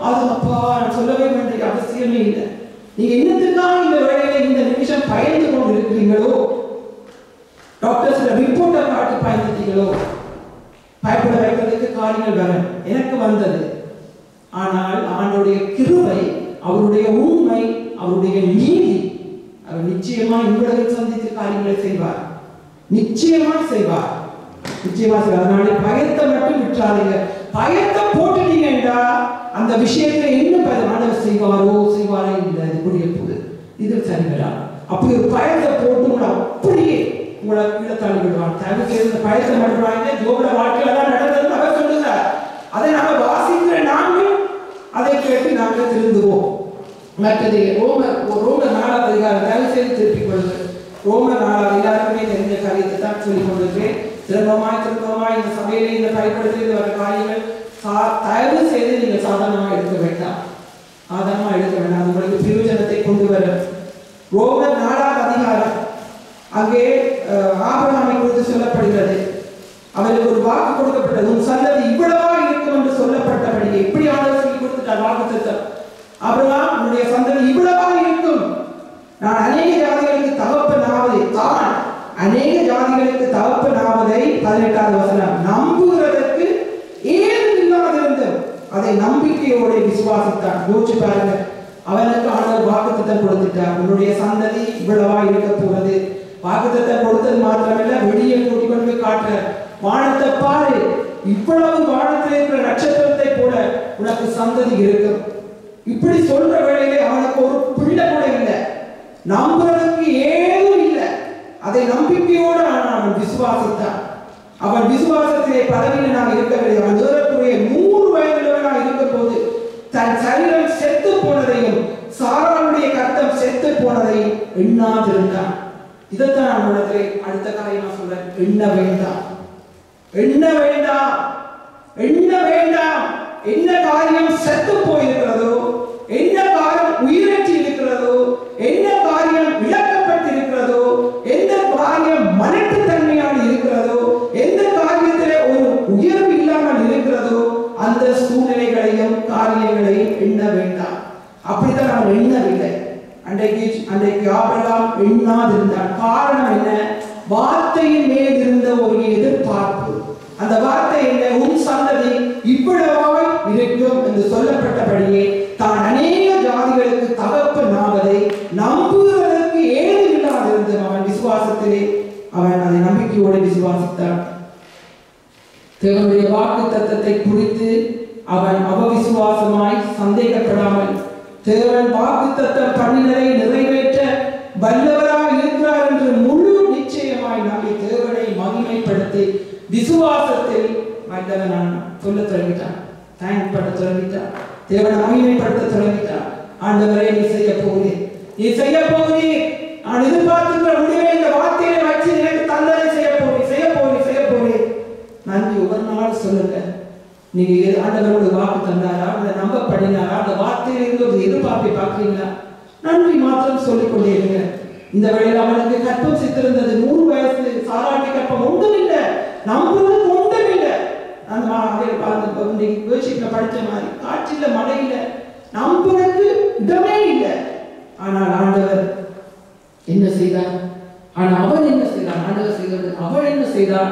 அது அப்பா நான் சொல்லவே வேண்டிய அவசியமே இல்லை நீங்க என்னத்துக்காக இந்த வேலையில இந்த நிமிஷம் பயந்து கொண்டு இருக்கிறீங்களோ டாக்டர்ஸ் ரிப்போர்ட்டை காட்டி பயந்துட்டீங்களோ பயப்பட வைக்கிறதுக்கு காரியங்கள் வர எனக்கு வந்தது ஆனால் அவனுடைய கிருபை அவருடைய உண்மை அவருடைய நீதி அவர் நிச்சயமா உங்களிடம் சந்தித்து காரியங்களை செய்வார் நிச்சயமா செய்வார் நிச்சயமா செய்வார் அதனால பயத்தை மட்டும் விட்டுறாதீங்க பயத்தை போட்டுட்டீங்கடா அந்த விஷயத்துல என்ன பயம் ஆண்டவர் செய்வாரோ செய்வாரோ இல்லை அது புரிய போகுது இது சரிங்களா அப்படி ஒரு பயத்தை போட்டு உங்களை அப்படியே உங்களை கீழே தள்ளி விடுவான் தயவு செய்து இந்த பயத்தை மட்டும் ஜோபட வாழ்க்கையில தான் நடந்ததுன்னு அவர் சொல்லுங்க அதை நாம வாசிக்கிற நாங்கள் அதை கேட்டு நாங்கள் திருந்துவோம் மற்றது ரோம ரோம நாலாவது அதிகாரம் தயவு செய்து திருப்பிக் கொள்ளுங்கள் ரோம நாலாவது எல்லாருக்குமே தெரிஞ்ச காரியத்தை தான் சொல்லிக் கொண்டிருக்கிறேன் திரும்பமாய் திரும்பமாய் இந்த சபையிலே இந்த பயன்படுத்தி வர காரியங்கள் சா- தயவு செய்து நீங்க சாதாரணமா எடுக்க வேண்டாம் சாதாரணமா எடுக்க வேண்டாம் அது உங்களுக்கு பிரயோஜனத்தை கொண்டு வர ரோமர் நாலாவது அதிகாரம் அங்கே அஹ், ஆபிரகாமை குறித்து சொல்லப்படுகிறது அவருக்கு ஒரு வாக்கு கொடுக்கப்பட்டது உன் சந்ததி இவ்வளவா இருக்கும் என்று சொல்லப்பட்டபடி எப்படி ஆண்டவர் சொல்லி கொடுத்துட்டார் வாக்கு திட்டம் ஆபிரகாம் உன்னுடைய சந்ததி இவ்வளவா இருக்கும் நான் அநேக ஜாதிகளுக்கு தகப்பனாவதை தான் அநேக ஜாதிகளுக்கு தகப்பனாவதை பதினெட்டாவது வசனம் நம்புகிறதற்கு ஏதும் இல்லாதிருந்தும் அதை நம்பிக்கையோட விசுவாசித்தான் யோசிச்சு பாருங்க அவனுக்கு ஆண்டவர் வாக்குத்தத்தம் கொடுத்துட்டார் உன்னுடைய சந்ததி இவ்வளவா இருக்க போறது வாக்குத்தத்தம் கொடுத்தது மாத்திரமல்ல வெளியே கூட்டிக் கொண்டு போய் காட்டுற வானத்தை பாரு இவ்வளவு வானத்தில் இருக்கிற நட்சத்திரத்தை போல உனக்கு சந்ததி இருக்கும் இப்படி சொல்ற வேளையிலே அவனுக்கு ஒரு பிள்ளை கூட இல்லை நம்புறதுக்கு ஏதும் இல்லை அதை நம்பிக்கையோடு அவன் விசுவாசித்தான் அவன் விசுவாசத்திலே பதவியில் நான் இருக்கவில்லை அவன் ஏறக்குறைய நூறு வயதுள்ளவனாக இருக்கும் போது தன் சரீரம் செத்து போனதையும் சாராளுடைய கர்த்தம் செத்து போனதையும் எண்ணாதிருந்தான் இதைத்தான் நான் உலகத்திலே அடுத்த காரியம் நான் சொல்றேன் எண்ண வேண்டாம் எண்ண வேண்டாம் எண்ண வேண்டாம் என்ன காரியம் செத்து போயிருக்கிறதோ என்ன காரியம் உயிரற்றி இருக்கிறதோ என்ன காரியம் இழக்கப்பட்டிருக்கிறதோ எந்த காரியம் மலட்டுத்தன்மையாக இருக்கிறதோ எந்த காரியத்திலே ஒரு உயர்வு இல்லாமல் இருக்கிறதோ அந்த சூழ்நிலைகளையும் காரியங்களையும் எண்ண வேண்டாம் அப்படித்தான் அவன் எண்ணவில்லை அன்றைக்கு அன்றைக்கு ஆபிரகாம் எண்ணாதிருந்தான் காரணம் என்ன வார்த்தையின் மேல் இருந்த ஒரு எதிர்பார்ப்பு அந்த வார்த்தை என்ன உன் சந்ததி இவ்வளவாய் இருக்கும் என்று சொல்லப்பட்டபடியே தான் அநேக ஜாதிகளுக்கு தகப்பனாவதை நம்புவதற்கு ஏதும் இல்லாதிருந்த அவன் விசுவாசத்திலே அவன் அதை நம்பிக்கையோடு விசுவாசித்தான் தேவனுடைய வாக்கு தத்தத்தை குறித்து அவன் அவவிசுவாசமாய் சந்தேகப்படாமல் தேவன் வாக்கு தத்தம் பண்ணினதை நிறைவேற்ற வல்லவராக இருக்கிறார் என்று முழு நிச்சயமாய் நம்பி தேவனை மகிமைப்படுத்தி விசுவாசத்தில் வல்லவனான் சொல்ல தொடங்கிட்டான் தேங்க் பண்ண தொடங்கிட்டான் தேவனை மகிமைப்படுத்த தொடங்கிட்டான் ஆண்டவரே நீ செய்ய போகிறேன் நீ செய்ய போகிறேன் நான் எதிர்பார்த்துக்கிற முடிவை இந்த வார்த்தையை வச்சு எனக்கு தந்ததை செய்ய போகிறேன் செய்ய போகிறேன் செய்ய போகிறேன் நன்றி ஒரு நாள் சொல்லுங்க நீங்க எது- ஆண்டவரோட வாக்கு தந்தாரா அந்த நம்ப பண்ணினாரா அந்த வார்த்தையில இருந்து ஒரு எதிர்பார்ப்பை பார்க்கிறீங்களா நன்றி மாத்திரம் சொல்லிக் கொண்டே இருங்க இந்த வேளையில் அவனுக்கு கற்பம் சித்திருந்தது நூறு வயசு சாராட்டி கற்பம் ஒன்றும் இல்லை நம்புறதுக்கு ஒன்றும் இல்லை அந்த மா- அதே அந்த இன்னைக்கு வேர்ஷிப்ல படிச்ச மாதிரி காற்றில மழையில நம்புறதுக்கு இடமே இல்லை ஆனால் ஆண்டவர் என்ன செய்தார் ஆனா அவன் என்ன செய்தான் ஆண்டவர் செய்தது அவன் என்ன செய்தான்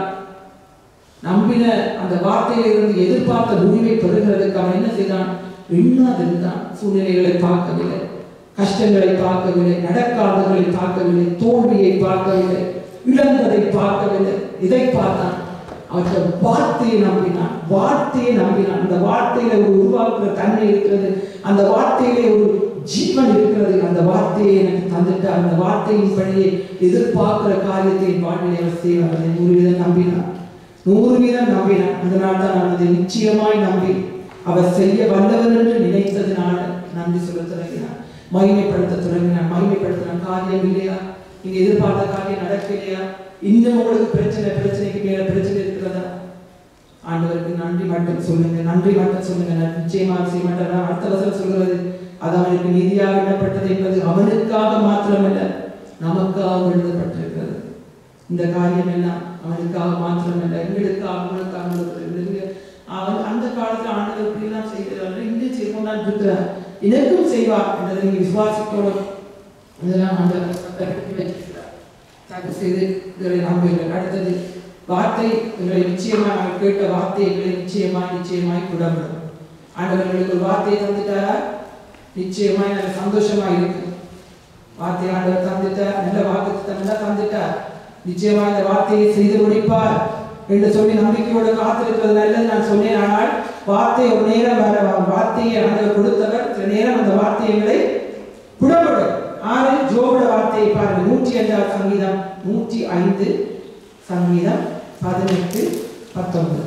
நம்பின அந்த வார்த்தையிலிருந்து எதிர்பார்த்த முடிவை பெறுகிறதுக்கு அவன் என்ன செய்தான் எண்ணாதிருந்தான் சூழ்நிலைகளை பார்க்கவில்லை கஷ்டங்களை பார்க்கவில்லை நடக்காதவர்களை பார்க்கவில்லை தோல்வியை பார்க்கவில்லை இழந்ததை பார்க்கவில்லை இதை பார்த்தான் அவற்றை வார்த்தையை நம்பினான் வார்த்தையை நம்பினான் அந்த வார்த்தையில ஒரு உருவாக்குற தன்மை இருக்கிறது அந்த வார்த்தையிலே ஒரு ஜீவன் இருக்கிறது அந்த வார்த்தையை எனக்கு தந்துட்டார் அந்த வார்த்தையின் படியே எதிர்பார்க்கிற காரியத்தை என் வாழ்விலே அவர் செய்வார் அதை நூறு வீதம் நம்பினான் நூறு வீதம் நம்பினான் அதனால் தான் நான் அதை நிச்சயமாய் நம்பி அவர் செய்ய வல்லவர் என்று நினைத்ததினால நன்றி சொல்ல தொடங்கினான் மகிமைப்படுத்த தொடங்கினான் மகிமைப்படுத்தின காரியம் இல்லையா நீங்க எதிர்பார்த்த காரியம் நடக்கலையா இன்னும் உங்களுக்கு பிரச்சனை பிரச்சனைக்கு மேல பிரச்சனை இருக்கிறதா ஆண்டவருக்கு நன்றி மட்டும் சொல்லுங்க நன்றி மட்டும் சொல்லுங்க நான் நிச்சயமா செய்ய மாட்டேன் அடுத்த வசனம் சொல்கிறது அது அவனுக்கு நீதியாக எண்ணப்பட்டது என்பது அவனுக்காக மாத்திரமல்ல நமக்காக எழுதப்பட்டிருக்கிறது இந்த காரியம் எல்லாம் அவனுக்காக மாத்திரமல்ல எங்களுக்காக அவனுக்காக எழுதப்பட்டிருக்கிறது அவன் அந்த காலத்துல ஆண்டவர் இப்படி எல்லாம் செய்கிறார்கள் இன்று செய்வோம் சொன்னான் இருக்கிறார் எனக்கும் செய்வார் என்றதை நீங்க விசுவாசிக்கணும் இதெல்லாம் ஆண்டவர் கற்பித்து வைத்திருக்கிறார் தயவு செய்து இதை நம்புங்கள் அடுத்தது வார்த்தை எங்களை நிச்சயமாக நாங்கள் கேட்ட வார்த்தை எங்களை நிச்சயமாய் நிச்சயமாய் குடம்படும் ஆண்டவர்களுக்கு ஒரு வார்த்தையை தந்துட்டாரா நிச்சயமாய் நல்ல சந்தோஷமா இருக்கு வார்த்தை ஆண்டவர் தந்துட்டார் நல்ல வாக்கு தந்தா தந்துட்டார் நிச்சயமா இந்த வார்த்தையை செய்து முடிப்பார் என்று சொல்லி நம்பிக்கையோடு காத்திருக்கிறது நல்லது நான் சொன்னேன் ஆனால் வார்த்தை ஒரு நேரம் வர வார்த்தையை ஆண்டவர் கொடுத்தவர் சில நேரம் அந்த வார்த்தை எங்களை புடப்படும் ஆறு ஜோபட வார்த்தையை பாருங்க நூற்றி அஞ்சாவது சங்கீதம் நூற்றி ஐந்து சங்கீதம் பதினெட்டு பத்தொன்பது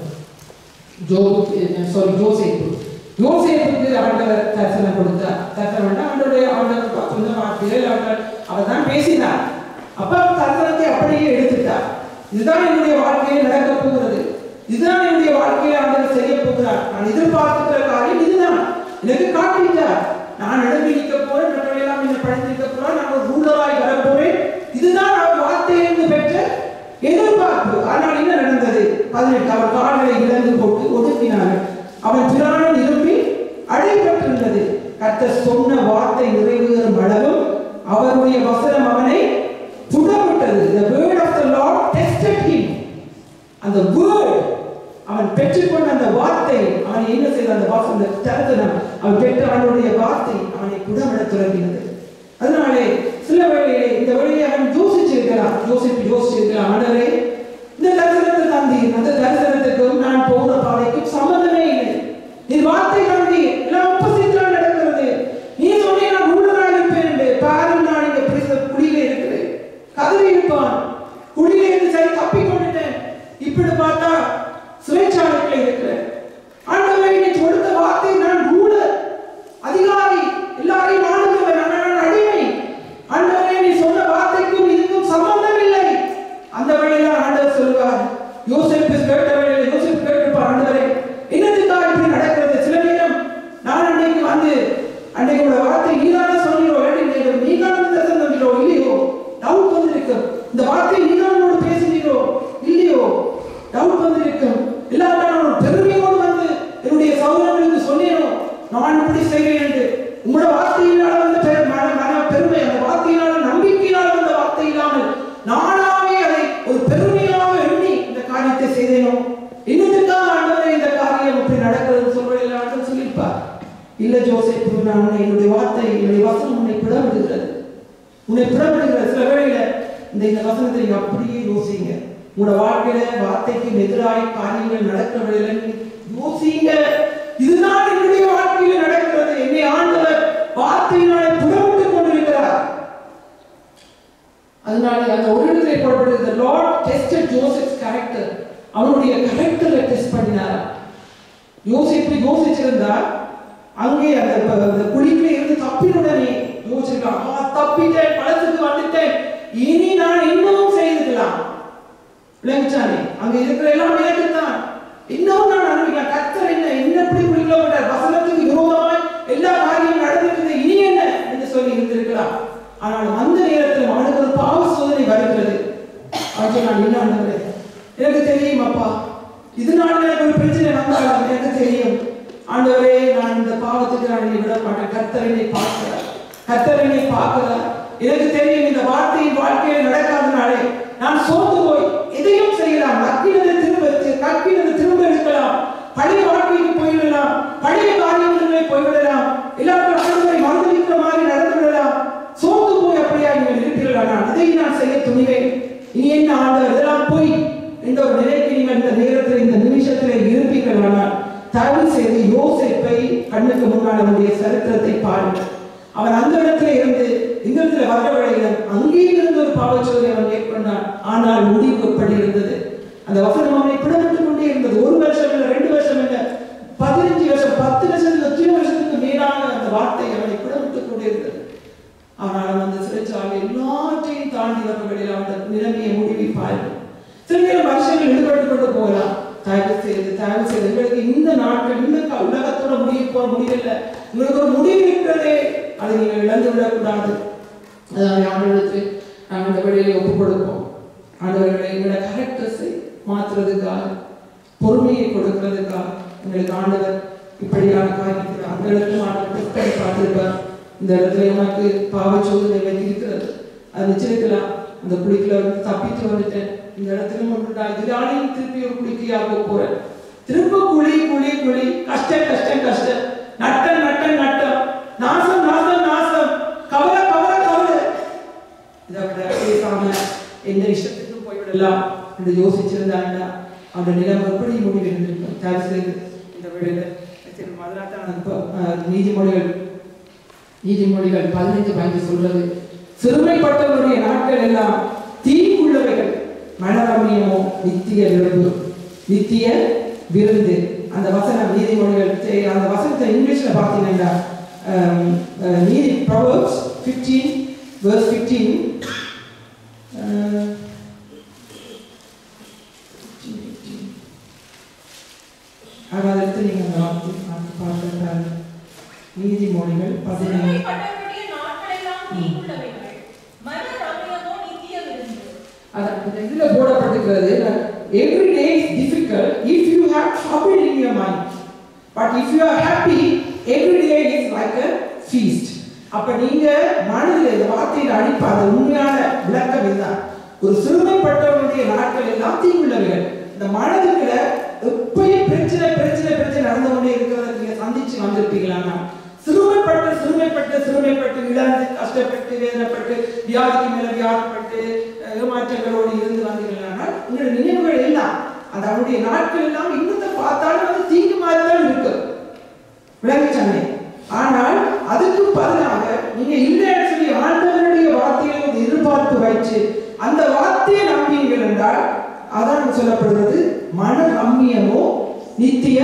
ஜோபு சாரி ஜோசேப்பு யோசேப்புக்கு ஆண்டவர் தரிசனம் கொடுத்தார் தரிசனம் ஆண்டவருடைய ஆண்டவர் சொன்ன வார்த்தைகள் அவர் அவர் தான் பேசினார் அப்ப தரிசனத்தை அப்படியே எடுத்துட்டார் இதுதான் என்னுடைய வாழ்க்கையில் நடக்க போகிறது இதுதான் என்னுடைய வாழ்க்கையில் ஆண்டவர் செய்ய போகிறார் நான் எதிர்பார்க்கிற காரியம் இதுதான் எனக்கு காட்டிட்டார் நான் எழுதி நிற்க போறேன் மற்றவர்களெல்லாம் என்ன படித்திருக்க போறேன் நான் ஒரு ரூலராய் வர போறேன் இதுதான் அவர் வார்த்தையிலிருந்து பெற்ற எதிர்பார்ப்பு ஆனால் என்ன நடந்தது பதினெட்டு அவர் கால்களை இழந்து போட்டு ஒதுக்கினார்கள் அவன் பிராணன் இருப்பி அடைபட்டிருந்தது கர்த்தர் சொன்ன வார்த்தை நிறைவேறும் அளவும் அவருடைய வசனம் அவனை புடமிட்டது the word of the lord tested him அந்த word அவன் பெற்றுக்கொண்ட அந்த வார்த்தை அவன் என்ன செய்த அந்த வாசம் அந்த தரிசனம் அவன் பெற்ற அவனுடைய வார்த்தை அவனை புடமிட தொடங்கினது அதனாலே சில வேளையிலே இந்த வழியை அவன் யோசிச்சிருக்கிறான் யோசிப்பு யோசிச்சிருக்கிறான் ஆண்டவரே இந்த தரிசனத்தை தந்தி அந்த தரிசனத்துக்கும் நான் போகிற பாதைக்கும் சம்மந்தமே இல்லை நீ வார்த்தை தந்தி எல்லாம் opposite-ஆ நடக்கிறது நீ சொன்னே நான் உள்ளதா இருப்பேன் என்று பாரும் நான் இங்க பிரிச குடியில இருக்கிறேன் கதறி இருப்பான் குடியில இருந்து சரி தப்பி கொண்டுட்டேன் இப்படி பார்த்தா சிறைச்சாலைக்குள்ள இருக்கிறேன் ஆண்டவரே நீ கொடுத்த வார்த்தை நான் ரூலர் அதிகாரி எல்லாரையும் ஆளுகிறவன் ஆனால் நான் அடிமை ஆண்டவரே நீ சொன்ன வார்த்தைக்கும் இதுக்கும் சம்பந்தம் இல்லை அந்த வேளையில ஆண்டவர் சொல்வார் யோசேப்பு கேட்ட வேளையில யோசேப்பு கேட்டிருப்பார் ஆண்டவரே என்னத்துக்காக இப்படி நடக்கிறது சில நேரம் நான் அன்னைக்கு வந்து அன்னைக்கு உள்ள வார்த்தை நீதானே சொன்னீரோ இல்லாட்டி நீ நீதானே தரிசனம் தந்தீரோ இல்லையோ டவுட் வந்திருக்கும் இந்த வார்த்தை நீதானோடு பேசினீரோ இல்லையோ டவுட் வந்திருக்கும் இல்லாட்டா நான் ஒரு பெருமையோடு வந்து என்னுடைய சகோதரர்களுக்கு சொன்னேனோ நான் இப்படி செய்வேன் என்று உங்களோட வார்த்தையினால் வந்த பெரு- மன மன பெருமை அந்த வார்த்தையினால் நம்பிக்கையினால் வந்த வார்த்தை இல்லாமல் நானாவே அதை ஒரு பெருமையாக எண்ணி இந்த காரியத்தை செய்தேனோ இன்னதுக்காக ஆண்டவரே இந்த காரியம் இப்படி நடக்கிறது சொல்வதில்லை ஆண்டவர் சொல்லியிருப்பார் இல்ல ஜோசப் நான் உன்னை என்னுடைய வார்த்தை என்னுடைய வசனம் உன்னை பிடவிடுகிறது உன்னை பிடவிடுகிறது சில வேளையில இந்த இந்த வசனத்தை நீங்க அப்படியே யோசிங்க உங்களோட வாழ்க்கையில வார்த்தைக்கு எதிராக காரியங்கள் நடக்கிற வேளையில நீங்க யோசிங்க இதுதான் என்னுடைய வாழ்க்கையில நடக்கிறது என்னை ஆண்டவர் வார்த்தையினாலே புடவிட்டுக் கொண்டிருக்கிறார் அதனால அந்த ஒரு இடத்துல போடப்படுது the lord tested joseph's character அவனுடைய கரெக்டரை டெஸ்ட் பண்ணினார் யோசிப்பு யோசிச்சிருந்தா அங்கே அந்த ப- அந்த குழிக்குள்ள இருந்து தப்பினுடனே யோசிச்சிருக்கான் ஆ தப்பிட்டேன் பழத்துக்கு வந்துட்டேன் இனி நான் இன்னமும் செய்திருக்கலாம் விளங்குச்சானே அங்க இருக்கிற எல்லாம் எனக்கு தான் இன்னும் நான் அனுப்பிக்கலாம் கத்தர் என்ன என்ன இப்படி குழிக்குள்ள போட்டார் வசனத்துக்கு விரோதமாய் எல்லா காரியமும் நடந்திருக்கிறது இனி என்ன என்று சொல்லி இருந்திருக்கலாம் ஆனால் அந்த நேரத்தில் அவனுக்கு ஒரு பாவ சோதனை வருகிறது அவன் சொன்னான் என்ன ஆண்டவரே எனக்கு தெரியும் அப்பா இதனால எனக்கு ஒரு பிரச்சனை வந்தாலும் எனக்கு தெரியும் ஆண்டவரே நான் இந்த பாவத்துக்கு நான் என்னை விட மாட்டேன் கர்த்தர் என்னை பார்க்கிறார் கர்த்தர் என்னை பார்க்கிறார் எனக்கு தெரியும் இந்த வார்த்தையின் வாழ்க்கையில் நடக்காதனாலே நான் சோர்ந்து போய் எதையும் செய்யலாம் கற்கினதை திரும்ப கற்கினதை திரும்ப எடுக்கலாம் பழைய வாழ்க்கைக்கு போய்விடலாம் பழைய காரியங்களிலே போய்விடலாம் எல்லாரும் ஆண்டவரை மறந்துவிக்கிற மாதிரி நடந்து விடலாம் சோர்ந்து போய் அப்படியா நீங்கள் இருப்பீர்கள் நான் இதை நான் செய்ய துணிவேன் இனி என்ன ஆண்டவர் இதெல்லாம் போய் இந்த ஒரு நிலைக்கு நீங்கள் இந்த நேரத்தில் இந்த நிமிஷத்தில் இருப்பீர்கள் ஆனால் தயவு செய்து யோசிப்பை கண்ணுக்கு முன்னால் அவனுடைய சரித்திரத்தை பாருங்கள் அவன் அந்த இடத்துல இருந்து இந்த இடத்துல வர வழியில் அங்கேயும் இருந்து ஒரு பாவச்சோதை அவன் மேற்கொண்டான் ஆனால் முடிவு எப்படி இருந்தது அந்த வசனம் அவனை பிடப்பட்டுக் கொண்டே இருந்தது ஒரு வருஷம் இல்லை ரெண்டு வருஷம் இல்லை பதினஞ்சு வருஷம் பத்து வருஷத்துக்கு எத்தனை வருஷத்துக்கு மேலான அந்த வார்த்தை அவனை பிடப்பட்டுக் கொண்டே இருந்தது ஆனால் அந்த சிறைச்சாலை எல்லாற்றையும் தாண்டி வரவர்களில் அந்த நிலைமையை முடிவிப்பார்கள் சில நேரம் வருஷங்கள் ஈடுபட்டு கொண்டு போகலாம் தயவு செய்து தயவு செய்து எங்களுக்கு இந்த நாட்கள் இந்த க- உலகத்தோட முடிவு போற முடிவில்லை உங்களுக்கு ஒரு முடிவு இருக்கிறதே அதை நீங்கள் இழந்து விடக்கூடாது அதாவது ஆண்டவருக்கு நாங்கள் இந்த வழியிலே ஒப்புக் கொடுப்போம் ஆண்டவர்களை எங்களோட கரெக்டர்ஸை மாற்றுறதுக்காக பொறுமையை கொடுக்கிறதுக்காக எங்களுக்கு ஆண்டவர் இப்படியான காரியத்தில் அந்த இடத்துல பார்த்திருப்பார் இந்த இடத்துல உனக்கு பாவச்சோதனை வைத்திருக்கிறது அது வச்சிருக்கலாம் அந்த குழிக்குள்ள வந்து தப்பித்து வந்துட்டேன் இந்த இடத்துல ஒன்றுடா இதனாலையும் திருப்பி ஒரு குழிக்கையாக போறேன் திரும்ப குழி குழி குழி கஷ்டம் கஷ்டம் கஷ்டம் நட்டம் நட்டம் நட்டம் நாசம் நாசம் நாசம் கவலை கவலை கவலை இதை விட பேசாம எந்த இஷ்டத்துக்கும் போய்விடலாம் என்று யோசிச்சிருந்தாங்கன்னா அந்த நிலம் எப்படி முடிவு இருந்திருக்கும் தயவு செய்து இந்த வீடுல அதனால தான் இப்போ அஹ், நீதிமொழிகள் நீதிமொழிகள் பதினைந்து பதினஞ்சு சொல்றது சிறுமைப்பட்டவருடைய நாட்கள் எல்லாம் தீங்குள்ளவைகள் மனரமியமோ நித்திய விரும்பு நித்திய விருந்து அந்த வசனம் நீதிமொழிகள் சே- அந்த வசனத்தை இங்கிலீஷ்ல பார்த்தீங்கன்னா um, uh, நீதி Proverbs 15 verse 15 uh, அதை எடுத்து நீங்க அந்த வார்த்தை பார்த்து பார்த்து நீதிமொழிகள் பதினைந்து சிறுமைப்பட்டவருடைய நாட்களெல்லாம் தீங்குள்ளவைகள். மன ரம்யமோ நித்திய விருந்து. அதான் இந்த இதுல போடப்பட்டிருக்கிறது every day is difficult if you have trouble in your mind but if you are happy every day is like a feast அப்ப நீங்க மனதில் இந்த வார்த்தையில் அடிப்ப அந்த உண்மையான விளக்கம் இதுதான் ஒரு சிறுமைப்பட்டவனுடைய நாட்கள் எல்லாம் தீங்குள்ளவைகள் இந்த மனதுக்குள்ள எப்பயும் பிரச்சனை பிரச்சனை பிரச்சனை நடந்து கொண்டே இருக்கிறத நீங்க சந்திச்சு வந்திருப்பீங்களா சிறுமைப்பட்டு சிறுமைப்பட்டு சிறுமைப்பட்டு இழந்து கஷ்டப்பட்டு வேதனைப்பட்டு வியாதிக்கு மேல வியாதிப்பட்டு அஹ், ஏமாற்றங்களோடு இருந்து வந்தீர்களானால் உங்களுடைய நினைவுகள் எல்லாம் அந்த அவருடைய நாட்கள் எல்லாம் இன்னத்தை பார்த்தாலும் அது தீங்கு மாதிரி தான் இருக்கும் விளங்கி சொன்னேன் ஆனால் அதுக்கு பதிலாக நீங்க இல்லைன்னு சொல்லி ஆண்டவருடைய வார்த்தையை ஒரு எதிர்பார்ப்பு வைத்து அந்த வார்த்தையை நம்பினீர்கள் என்றால் அதான் சொல்லப்படுகிறது மன ரம்மியமோ நித்திய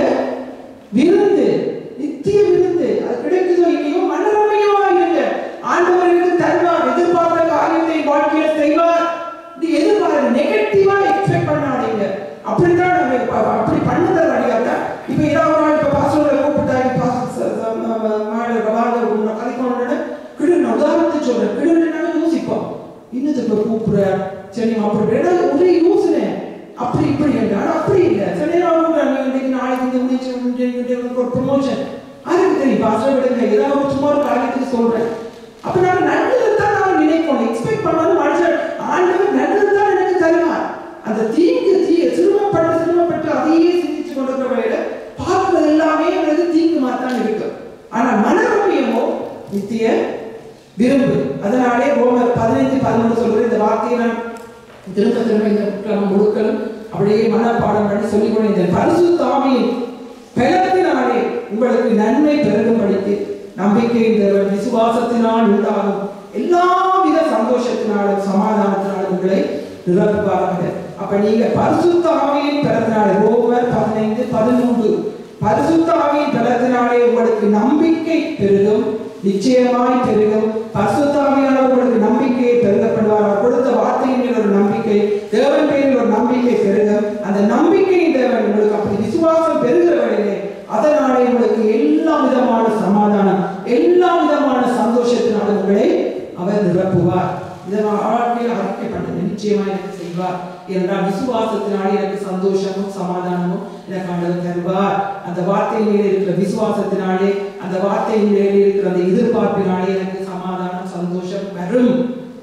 விருந்து நித்திய விருந்து அது கிடைக்குதோ இல்லையோ மன ரம்மியமா இருங்க ஆண்டவருக்கு தருவார் எதிர்பார்த்த காரியத்தை வாழ்க்கையில செய்வார் இது எதிர்பார்க்க நெகட்டிவா எக்ஸ்பெக்ட் பண்ணாதீங்க அப்படித்தான் நம்ம இப்ப அப்படி பண்ணத வழியாத்தான் இப்ப ஏதாவது ஒரு நாள் இப்ப பாஸ்டரை கூப்பிட்டாங்க பாஸ்டர் மாடு வாங்க உங்களை கதைக்கணும்னு கிடு நான் உதாரணத்துக்கு சொல்றேன் கிடுனாலும் யோசிப்போம் இன்னது இப்ப கூப்பிடுற சரி அப்படி ஏதாவது ஒரே யோசனை அப்படி இப்படி என்றால் அப்படி இல்லை சில நேரம் அவங்க இன்னைக்கு நாளைக்கு இந்த முடிச்சு ஒரு ப்ரொமோஷன் அதுக்கு தெரியும் பாஸ்டர் விடுங்க ஏதாவது ஒரு சும்மா ஒரு காரியத்துக்கு சொல்றேன் அப்ப நான் நல்லது தான் நான் நினைக்கணும் எக்ஸ்பெக்ட் பண்ணாலும் மனுஷன் ஆண்டவர் நல்லது தான் எனக்கு தருவார் அந்த தீங்கு தீய சிறுமப்பட்டு சிறுமப்பட்டு அதையே சிந்திச்சு கொண்டிருக்கிற வேலை பார்க்கிறது எல்லாமே எனக்கு தீங்கு தான் இருக்கு ஆனால் மனரமியமோ நித்திய விரும்பு அதனாலே ரோமர் பதினைந்து பதினொன்று சொல்ற இந்த வார்த்தையை நான் திரும்ப திரும்ப இந்த கிழமை முழுக்களும் அப்படியே மனப்பாடம் பண்ணி சொல்லிக் கொண்டு இந்த பரிசுத்தாமியின் பலத்தினாலே உங்களுக்கு நன்மை பெருகும்படிக்கு நம்பிக்கை தேவன் விசுவாசத்தினால் உண்டாகும் எல்லாவித சந்தோஷத்தினாலும் சமாதானத்தினாலும் உங்களை நிரப்புவாராக அப்ப நீங்க பரிசுத்த ஆவியின் பிறந்தனாலே ரோமர் பதினைந்து பதிமூன்று பரிசுத்த ஆவியின் பிறந்தனாலே உங்களுக்கு நம்பிக்கை பெருகும் நிச்சயமாய் பெருகும் பரிசுத்த ஆவியானவர் உங்களுக்கு நம்பிக்கையை பெருகப்படுவார் அவர் கொடுத்த வார்த்தையின் மேல் ஒரு நம்பிக்கை தேவன் பேரில் ஒரு நம்பிக்கை பெருகும் அந்த நம்பிக்கையின் தேவன் உங்களுக்கு அப்படி விசுவாசம் பெருகிற வழியிலே அதனாலே உங்களுக்கு எல்லா விதமான சமாதானம் எல்லா விதமான சந்தோஷத்தினாலும் உங்களை அவர் நிரப்புவார் இதை நான் வாழ்க்கையில் அறிக்கை பண்ண நிச்சயமா எனக்கு செய்வார் என்றால் விசுவாசத்தினாலே எனக்கு சந்தோஷமும் சமாதானமும் எனக்கு ஆண்டவர் தருவார் அந்த வார்த்தையின் மேலே இருக்கிற விசுவாசத்தினாலே அந்த வார்த்தையின் மேலே இருக்கிற அந்த எதிர்பார்ப்பினாலே எனக்கு சமாதானம் சந்தோஷம் வரும்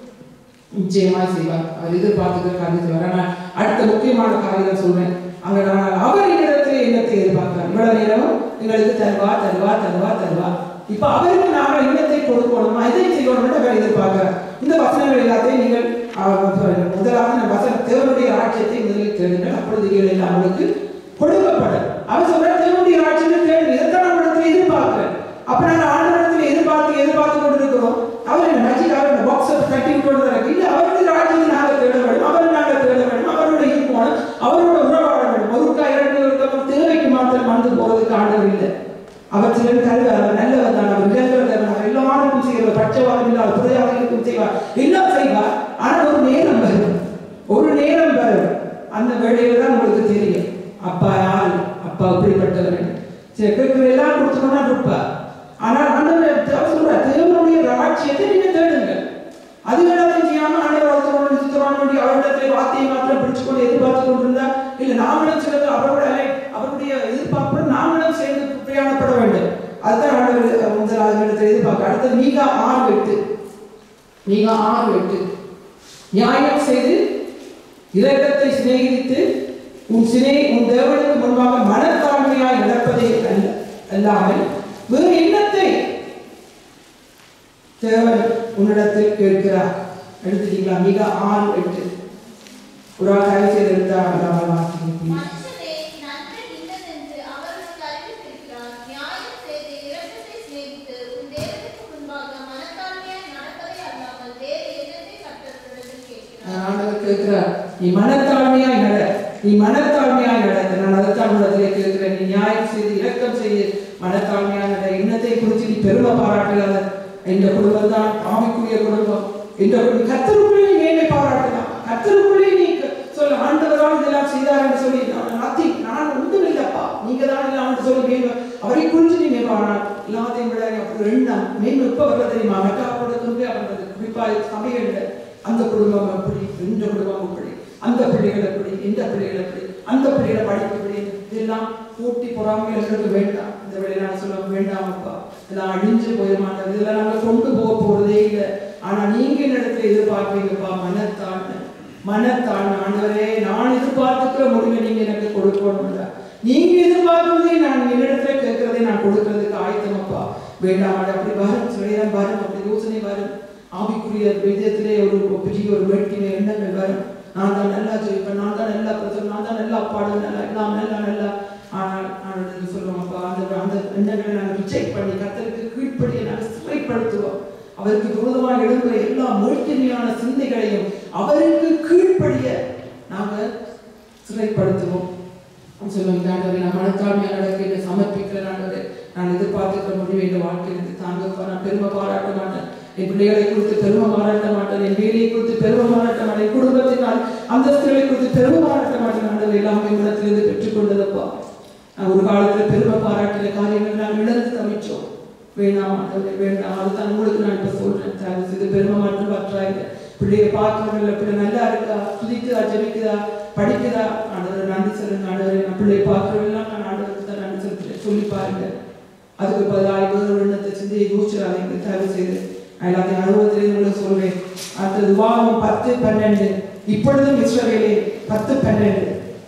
நிச்சயமாய் செய்வார் அவர் எதிர்பார்த்துக்கிற காரியம் செய்வார் ஆனால் அடுத்த முக்கியமான காரியம் சொல்றேன் அங்க நான் அவர் இடத்துல என்னத்தை எதிர்பார்க்கிறார் இவ்வளவு நேரம் எங்களுக்கு தருவா தருவா தருவா தருவா இப்ப அவருக்கு நாங்கள் இன்னத்தை கொடுக்கணுமா இதை செய்யணும்னு அவர் எதிர்பார்க்கிறார் இந்த வசனங்கள் எல்லாத்தையும் நீங்கள் ஆஹ், முதலாவது இந்த வசன தேவனுடைய ராஜ்யத்தை முதலில் தேடுங்கள் அப்பொழுது இவைகள் எல்லாம் உங்களுக்கு கொடுக்கப்படும் அவர் சொல்ற தேவனுடைய ராஜ்யத்தை தேடுங்க இதைத்தான் நம்ம இடத்துல எதிர்பார்க்கிறேன் அப்ப நாங்க ஆண்டவரத்துல எதிர்பார்த்து எதிர்பார்த்து கொண்டிருக்கிறோம் அவர் என்ன மேஜிக் அவர் என்ன பாக்ஸ் தட்டி விட்டு இருக்கு இல்ல அவருடைய ராஜ்யத்தை நாங்க தேட வேண்டும் அவர் நாங்க தேட வேண்டும் அவரோட இருக்கணும் அவரோட உறவாட வேண்டும் ஒருக்கா இரண்டு ஒருக்கா தேவைக்கு மாத்திரம் வந்து போறதுக்கு ஆண்டவர் இல்லை அவர் சிலர் தருவார் அவர் நல்லவர் தான் அவர் இழந்தவர் தான் அவர் எல்லாருக்கும் செய்வார் பட்சவாதம் இல்லாத புதையாதவர்களுக்கும் செய்வார் எல்லாம் செய்வார் ஆனால் ஒரு நேரம் வரும் ஒரு நேரம் வரும் அந்த வேளையில தான் உங்களுக்கு தெரியும் அப்பா யாரு அப்பா இப்படிப்பட்டவர் சரி கேட்கிற எல்லாம் கொடுத்துக்கணும்னா கொடுப்பார் ஆனால் ஆண்டவர் அவர் சொல்றார் தேவனுடைய ராட்சியத்தை நீங்க தேடுங்க அது எல்லாத்தையும் செய்யாம ஆண்டவர் ஒருத்தரோட நிறுத்தவானுடைய அவரிடத்துல வார்த்தையை மாத்திரம் பிடிச்சு கொண்டு எதிர்பார்த்து கொண்டிருந்தா இல்ல நாமளும் சிலது அவரோட அவருடைய எதிர்பார்ப்பு நாமளும் சேர்ந்து பிரயாணப்பட வேண்டும் அதுதான் ஆண்டவர் முதலாவது இடத்துல எதிர்பார்க்க அடுத்தது மீக ஆறு எட்டு மீக ஆறு எட்டு நியாயம் செய்து இரக்கத்தை சிநேகித்து உன் சினை உன் தேவனுக்கு முன்பாக மனத்தாழ்மையாய் நடப்பதே அல்ல அல்லாமல் வேறு எண்ணத்தை தேவன் உன்னிடத்தில் கேட்கிறார் எடுத்துட்டீங்களா மிக ஆறு எட்டு ஒரு ஆள் தயவு செய்து எடுத்தா அல்லாமல் வாசிக்கிறீங்க மனுஷனே நன்மை இன்னதென்று அவர்களுக்கு அறிவித்திருக்கிறார். நியாயம் செய்து இரக்கத்தை சிநேகித்து உன் தேவனுக்கு முன்பாக மனத்தாழ்மையாய் நடப்பதே அல்லாமல் வேறு எண்ணத்தை கற்றுத்தருவதில் கேட்கிறார். ஆண்டவர் கேட்கிறார் நீ மனத்தாழ்மையாய் நட நீ மனத்தாழ்மையாய் நட நான் அதைத்தான் உலகத்திலே கேட்கிறேன் நீ நியாயம் செய்து இரக்கம் செய்து மனத்தாழ்மையாய் நட எண்ணத்தை குறித்து நீ பெருமை பாராட்டுகிறாத இந்த குடும்பம் தான் ஆவிக்குரிய குடும்பம் இந்த குடும்பம் கத்தருக்குள்ளே நீ மேன்மை பாராட்டலாம் கத்தருக்குள்ளே நீ க- சொல்ல ஆண்டவரால் இதெல்லாம் செய்தார் என்று சொல்லி நான் nothing, நான் ஒன்றும் இல்லப்பா நீங்க தான் எல்லாம் என்று சொல்லி மேன்மை அவரை குறித்து நீ மேம்பாடால் எல்லாத்தையும் விட அப்படி ரெண்டாம் மேன்மை எப்ப வர தெரியுமா மெட்டாப்படுத்தும் அவரது குறிப்பா சபைகள்ல அந்த குடும்பம் எப்படி இந்த குடும்பம் எப்படி அந்த பிள்ளைகள் எப்படி இந்த பிள்ளைகள் எப்படி அந்த பிள்ளைகளை படிப்பு எப்படி இதெல்லாம் கூட்டி பொறாமை இருக்கிறது வேண்டாம் இந்த வேலையை நான் சொல்ல வேண்டாம் அப்பா இதெல்லாம் அழிஞ்சு போய மாட்டோம் இதெல்லாம் நாங்கள் கொண்டு போக போறதே இல்லை ஆனா நீங்க இந்த இடத்துல எதிர்பார்ப்பீங்கப்பா மனத்தாழ்மை மனத்தாழ்மை ஆண்டவரே நான் எதிர்பார்த்துக்கிற முடிவை நீங்க எனக்கு கொடுக்கணும் நீங்க எதிர்பார்க்கிறதே நான் என்னிடத்துல கேட்கறதே நான் கொடுக்கறதுக்கு ஆயத்தமப்பா வேண்டாம் அது அப்படி வரும் சிலைதான் வரும் அப்படி யோசனை வரும் ஆவிக்குரிய விதத்திலே ஒரு பெரிய ஒரு வேட்கினை எண்ணங்கள் வரும் நான் தான் நல்லா ஜெயிப்பேன் நான் தான் நல்லா பிரச்சனை நான் தான் நல்லா பாடுவேன் நல்லா நான் நல்லா நல்லா ஆனால் நான் இது சொல்லுவோம் அப்பா அந்த அந்த எண்ணங்களை நாங்கள் ரிஜெக்ட் பண்ணி கத்தருக்கு கீழ்ப்படியை நாங்கள் சிறைப்படுத்துவோம் அவருக்கு விரோதமாக எழும்புற எல்லா மூழ்கிமையான சிந்தைகளையும் அவருக்கு கீழ்ப்படிய நாங்கள் சிறைப்படுத்துவோம் சொல்லுவோம் ஆண்டவரே நான் மனத்தாழ்மையாக நடக்க என்னை சமர்ப்பிக்கிற ஆண்டவரே நான் எதிர்பார்த்துக்கிற முடிவு என் வாழ்க்கையிலிருந்து தாங்கப்பா நான் பெருமை பாராட்ட மாட்டேன் என் பிள்ளைகளை குறித்து பெருமை பாராட்ட மாட்டேன் என் வேலையை குறித்து பெருமை பாராட்ட மாட்டேன் என் குடும்பத்தினால் அந்தஸ்துகளை குறித்து பெருமை பாராட்ட மாட்டேன் ஆண்டவர் எல்லாமே இடத்திலிருந்து பெற்றுக்கொண்டதப்பா நான் ஒரு காலத்துல பெருமை பாராட்டின காரியங்கள் நான் இழந்து தவிச்சோம் வேணாம் ஆண்டவரே வேண்டாம் அதுதான் உங்களுக்கு நான் இப்ப சொல்றேன் தயவு செய்து பெருமை மட்டும் பற்றாங்க பிள்ளைய பார்க்கறவங்கள பிள்ளை நல்லா இருக்கா துதிக்குதா ஜெபிக்குதா படிக்குதா ஆண்டவர் நன்றி சொல்லுங்க ஆண்டவரே நான் பிள்ளைய பார்க்கறவெல்லாம் நான் ஆண்டவருக்கு தான் நன்றி செலுத்துறேன் சொல்லி பாருங்க அதுக்கு பதிலாக வேறு எண்ணத்தை சிந்தையை யோசிச்சிடாதீங்க தயவு செய்து நான் எல்லாத்தையும் அனுபவத்திலே உங்களுக்கு சொல்வேன் அடுத்தது உபாகமம் பத்து பன்னெண்டு இப்பொழுதும் இஸ்ரவேலே பத்து பன்னெண்டு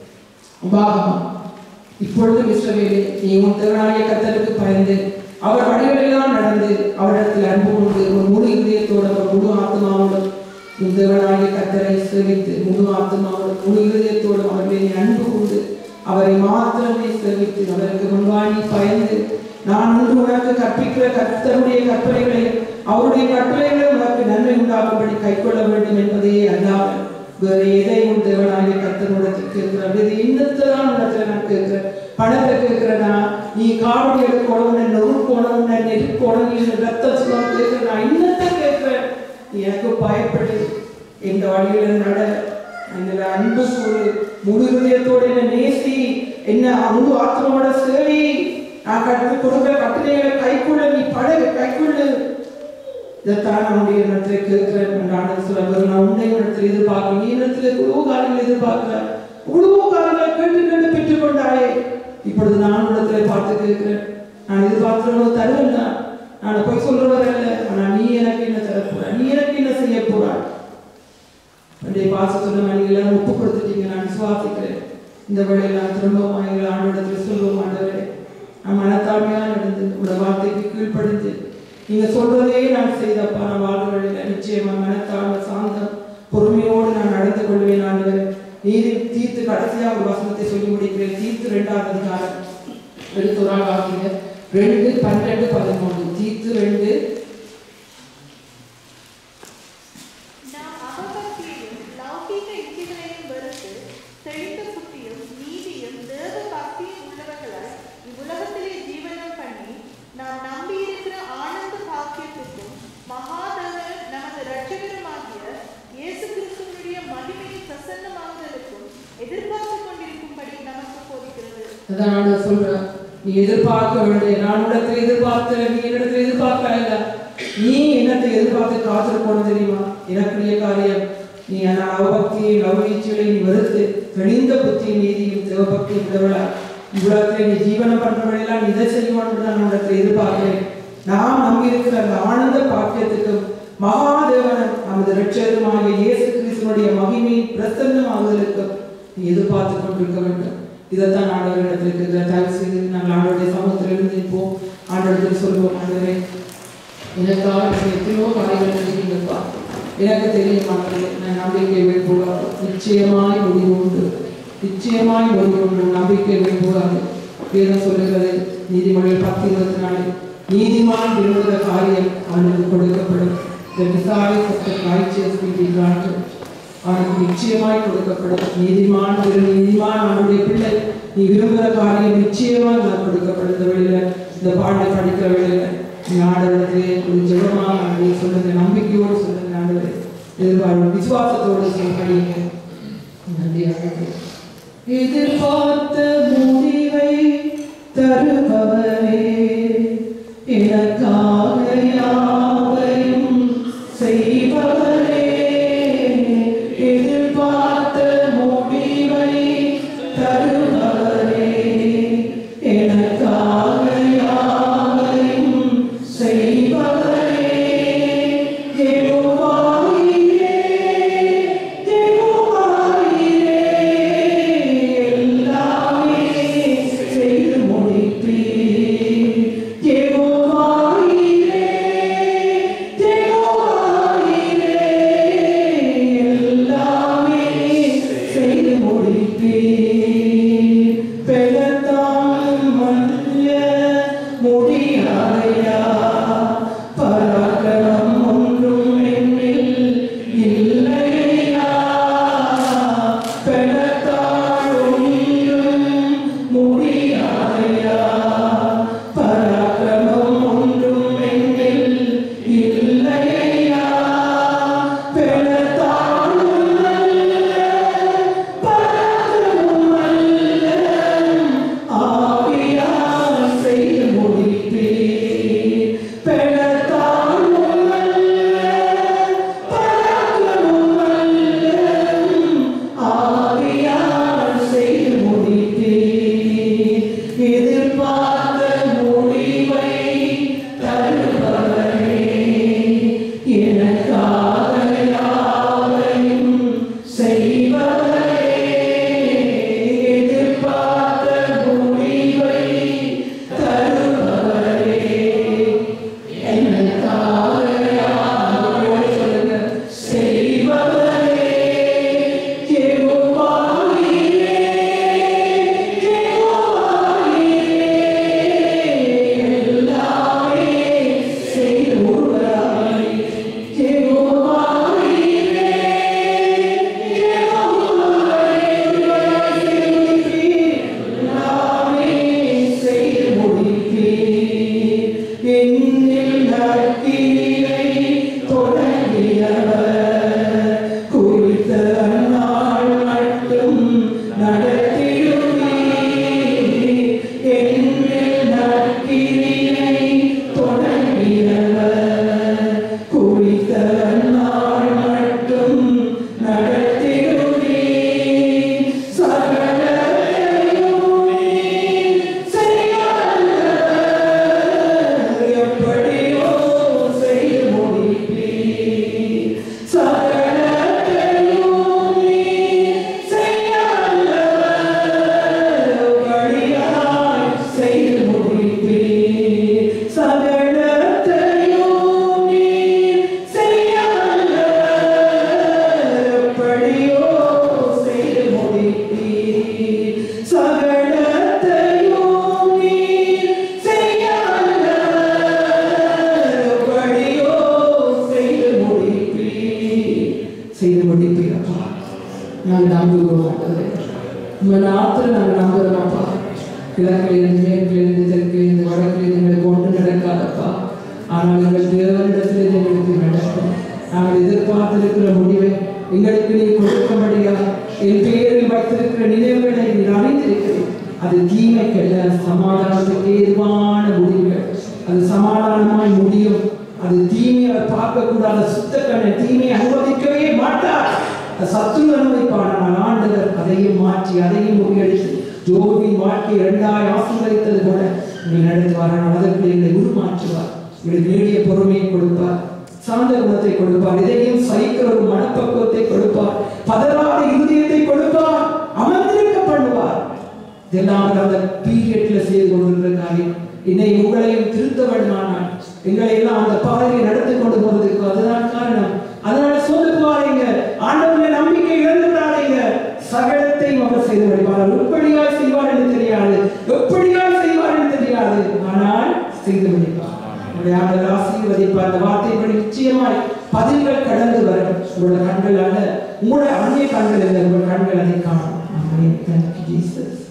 உபாகமம் இப்பொழுதும் இஸ்ரவேலே நீ உன் தேவனாகிய கர்த்தருக்கு பயந்து அவர் வழிகளெல்லாம் நடந்து அவரிடத்தில் அன்பு கொண்டு ஒரு முழு இதயத்தோடு ஒரு முழு ஆத்மாவோடும் உன் தேவனாகிய கர்த்தரை சேவித்து முழு ஆத்மாவோடும் முழு இதயத்தோடும் அவர்களை நீ அன்பு கொண்டு அவரை மாத்திரமே சேவித்து அவருக்கு முன்பாய் நீ பயந்து நான் ஒன்று உனக்கு கற்பிக்கிற கர்த்தருடைய கற்பனைகளை அவருடைய கட்டளைகளை உனக்கு நன்மை உண்டாக்கும்படி கைக்கொள்ள வேண்டும் என்பதே அல்லாமல் வேறு எதை உன் தேவனாகிய கர்த்தனுடத்தில் கேட்கிறேன் இது இன்னத்தை தான் இடத்துல நான் கேட்கிறேன் பணத்தை கேட்கிறேனா நீ காவடி எடுக்கணும் உன்னை நொறுக்கணும் உன்னை நெருக்கணும் நீ ரத்த சுகம் கேட்கிறேன் நான் இன்னத்தை கேட்கிறேன் நீ எனக்கு பயப்படு இந்த வழியில நட என்னோட அன்பு கூறு முழு இதயத்தோடு என்ன நேசி என்ன முழு ஆத்மாவோட சேவி நான் கற்று கொடுக்கிற கட்டளைகளை கைக்குள்ள நீ பழகு கைக்குள்ளு இதைத்தான் நம்முடைய இடத்துல கேட்கிறேன் நான் சொல்ல நான் உன்னை இடத்துல எதிர்பார்க்கிறேன் நீ இடத்துல இவ்வளவு காரியங்கள் எதிர்பார்க்கிறேன் இவ்வளவு காரியங்கள் கேட்டு கேட்டு பெற்றுக்கொண்டாயே இப்பொழுது நான் இடத்துல பார்த்து கேட்கிறேன் நான் எதிர்பார்க்கிறவங்க தருவேன் தான் நான் போய் சொல்றவர் அல்ல ஆனா நீ எனக்கு என்ன தர போற நீ எனக்கு என்ன செய்ய போறாய் என்னுடைய பாச சொன்ன நீங்க எல்லாரும் ஒப்பு கொடுத்துட்டீங்க நான் விசுவாசிக்கிறேன் இந்த வேளையில் நான் திரும்பவும் எங்கள் ஆண்டோடத்தில் சொல்லுவோம் ஆண்டவரே நான் மனத்தாழ்மையா நடந்து உங்களோட வார்த்தைக்கு கீழ்ப்படிந்து நீங்க சொல்றதே நான் செய்தப்பா நான் வாழ்வுகளில் நிச்சயமா மனத்தாழ்மை சாந்தம் பொறுமையோடு நான் நடந்து கொள்வேன் ஆண்டவரே நீதி தீர்த்து கடைசியா ஒரு வசனத்தை சொல்லி முடிக்கிறேன் தீர்த்து ரெண்டாவது அதிகாரம் எடுத்து ஒரு ஆள் வாசிங்க ரெண்டு பன்னெண்டு பதிமூணு தீர்த்து ரெண்டு நாம் அவபக்தியையும் லௌகீக இச்சைகளையும் வெறுத்து தெளிந்த புத்தியும் நீதியும் தேவ பக்தியும் உள்ளவர்களாய் இவ்வுலகத்திலே ஜீவனம் பண்ணி நாம் நம்பியிருக்கிற ஆனந்த பாக்கியத்துக்கும் மகாதேவனும் நமது இரட்சகருமாகிய இயேசு கிறிஸ்துவனுடைய மகிமையின் பிரசன்னமாகுதலுக்கும் எதிர்பார்த்து கொண்டிருக்கும்படி நமக்கு போதிக்கிறது அதான் ஆண்டவர் சொல்றார் நீ எதிர்பார்க்க வேண்டிய நான் இடத்துல எதிர்பார்த்த நீ என்னிடத்துல எதிர்பார்க்க இல்ல நீ என்னத்தை எதிர்பார்த்து காத்திருக்கணும் தெரியுமா எனக்குரிய காரியம் நீ நான் அவபக்தியை லவீச்சியை நீ வெறுத்து தெளிந்த புத்தியும் நீதியும் தேவபக்தியும் விடவளா இவ்வுலகத்தில் நீ ஜீவனம் பண்றவளையெல்லாம் நீ இதை செய்வான்னு நான் இடத்துல எதிர்பார்க்கிறேன் நாம் நம்பியிருக்கிற அந்த ஆனந்த பாக்கியத்துக்கும் மகாதேவனும் நமது இரட்சகருமாகிய இயேசு கிறிஸ்துவனுடைய மகிமையின் பிரசன்னமாகுதலுக்கும் நீ எதிர்பார்த்து கொண்டிருக்க வேண்டும் இதைத்தான் ஆண்டவரிடத்தில் இருக்கிற தயவு செய்து நாங்கள் ஆண்டவருடைய சமூகத்தில் இருந்து நிற்போம் ஆண்டவரிடத்தில் சொல்வோம் ஆண்டவரே எனக்காக நீங்கள் எத்தனையோ காரியங்கள் நினைக்கிறீங்கப்பா எனக்கு தெரியும் ஆண்டவரே நான் நம்பிக்கை வைப்போகாது நிச்சயமாய் முடிவு உண்டு நிச்சயமாய் முடிவு உண்டு நம்பிக்கை வைப்போகாது வேதம் சொல்லுகிறது நீதிமொழிகள் பத்து இருபத்தி நாலு நீதிமான் விரும்புகிற காரியம் அவனுக்கு கொடுக்கப்படும் The desire of the righteous will be granted. அவனுக்கு நிச்சயமாய் கொடுக்கப்படும் நீதிமான் விரு- நீதிமான் அவனுடைய பிள்ளை நீ விரும்புகிற காரியம் நிச்சயமாக உனக்கு கொடுக்கப்படும் இந்த வழியில இந்த பாடலை படிக்கிற வழியில நீ ஆண்டவரத்திலே ஒரு ஜெபமாக ஆண்டவரே சொல்லுங்க நம்பிக்கையோடு சொல்லுங்க ஆண்டவரே எதிர்பார்ப்பு விசுவாசத்தோடு சொல்லுங்க நன்றி ஆண்டவரே எதிர்பார்த்த முடிவை தருபவரே எனக்காக யாவையும் செய்பவரே எதிர்பார்த்த முடிவை தருபவரே எனக்காக யாவையும் செய்பவரே யெகோவாயிரே யெகோவாயிரே எல்லாமே செய்து முடிப்பீர் யெகோவாயிரே யெகோவாயிரே எல்லாமே செய்து முடிப்பீர் பெலத்தான் மல்ல முடியாதையா பராக்கிரமம் ஒன்றும் என்னில் இல்லையா பெலத்தால் ஒன்றும் முடியாதையா பராக்கிரமம் ஒன்றும் என்னில் இல்லையா பெலத்தால் அல்ல பராக்கிரமம் அல்ல ஆவியால் செய்து முடிப்பீர் பெலத்தால் அல்ல பராக்கிரமம் அல்ல ஆவியால் செய்து முடிப்பீர் எதிர்பார்த்த முடிவை தருபவரே எனக்காக யாவையும் செய்பவரே எதிர்பார்த்த முடிவை தருபவரே எனக்காக யாவையும் சொல்லுங்க செய்பவரே யெகோவாயிரே யெகோவாயிரே எல்லாமே செய்து முடிப்பவரே யெகோவாயிரே எல்லாமே செய்து முடிப்பீர் என்னில் நற்கிரியை தொடங்கியவர் குறித்த நாள் மட்டும் நடத்திடுவீர் என்னில் நற்கிரியை தொடங்கியவர் குறித்த நாள் மட்டும் நடத்திடுவீர் சகலத்தையும் செய்யவல்லவர் எப்படியோ செய்து முடிப்பீர் சகலத்தையும் நீர் செய்யவல்லவர் வழியாய் செய்து முடிப்பீர் சகலத்தையும் நீர் செய்யவல்லவர் எப்படியோ செய்து முடிப்பீர் சகலத்தையும் நீர் செய்யவல்லவர் எப்படியோ செய்து முடிப்பீர் செய்து முடிப்பீர் அப்பா நாங்கள் நம்புகிறோம் ஆண்டவரே. உங்க நாத்தில் நாங்கள் நம்புகிறோம் அப்பா கிழக்கிலிருந்து மேற்கிலிருந்து தெற்கிலிருந்து வடக்கிலிருந்து எங்களுக்கு ஒன்று நடக்காதப்பா ஆனால் எங்கள் தேவனிடத்திலிருந்து எங்களுக்கு நடக்கும் நாங்கள் எதிர்பார்த்திருக்கிற முடிவை எங்களுக்கு நீ கொடுக்கும்படியா என் பெயரில் வைத்திருக்கிற நினைவுகளை நீ அறிந்திருக்கிறேன் அது தீமைக்கல்ல சமாதானத்துக்கு ஏதுவான முடிவுகள் அது சமாதானமாய் முடியும் அது தீமையை பார்க்கக்கூடாத சுத்த கண்ணை தீமையை அனுமதிக்கவே மாட்டார் அது சத்துரு அனுமதிப்பான் ஆனால் ஆண்டவர் அதையும் மாற்றி அதையும் முறியடித்து ஜோபின் வாழ்க்கை இரண்டாய் ஆசீர்வதித்தது போல நீ நடத்துவார் ஆனால் அதற்கு எங்களை உருமாற்றுவார் உங்களுக்கு நீடிய பொறுமையை கொடுப்பார் சாந்த குணத்தை கொடுப்பார் இதையும் சகிக்கிற ஒரு மனப்பக்குவத்தை கொடுப்பார் பதறாத இருதயத்தை கொடுப்பார் அமர்ந்திருக்க பண்ணுவார் இதெல்லாம் அவர் அந்த பீரியட்ல செய்து கொண்டிருக்கிற காரியம் என்னை உங்களையும் திருத்த வேண்டுமானால் எங்களை எல்லாம் அந்த பாதையை நடத்தி கொண்டு போறதுக்கு அதுதான் காரணம் அதனால சோர்ந்து போவாதீங்க ஆண்டவர்ல நம்பிக்கை இழந்து விடாதீங்க சகலத்தையும் அவர் செய்து முடிப்பார் எப்படியாய் செய்வார் என்று தெரியாது எப்படியாய் செய்வார் என்று தெரியாது ஆனால் செய்து முடிப்பார் உங்களுடைய ஆண்டவர் ஆசீர்வதிப்பார் அந்த வார்த்தைப்படி நிச்சயமாய் பதில்கள் கடந்து வரும் உங்களோட கண்கள் அல்ல உங்களுடைய அந்நிய கண்கள் இல்லை உங்கள் கண்கள் அதை காணும் ஆமென். Thank you, Jesus.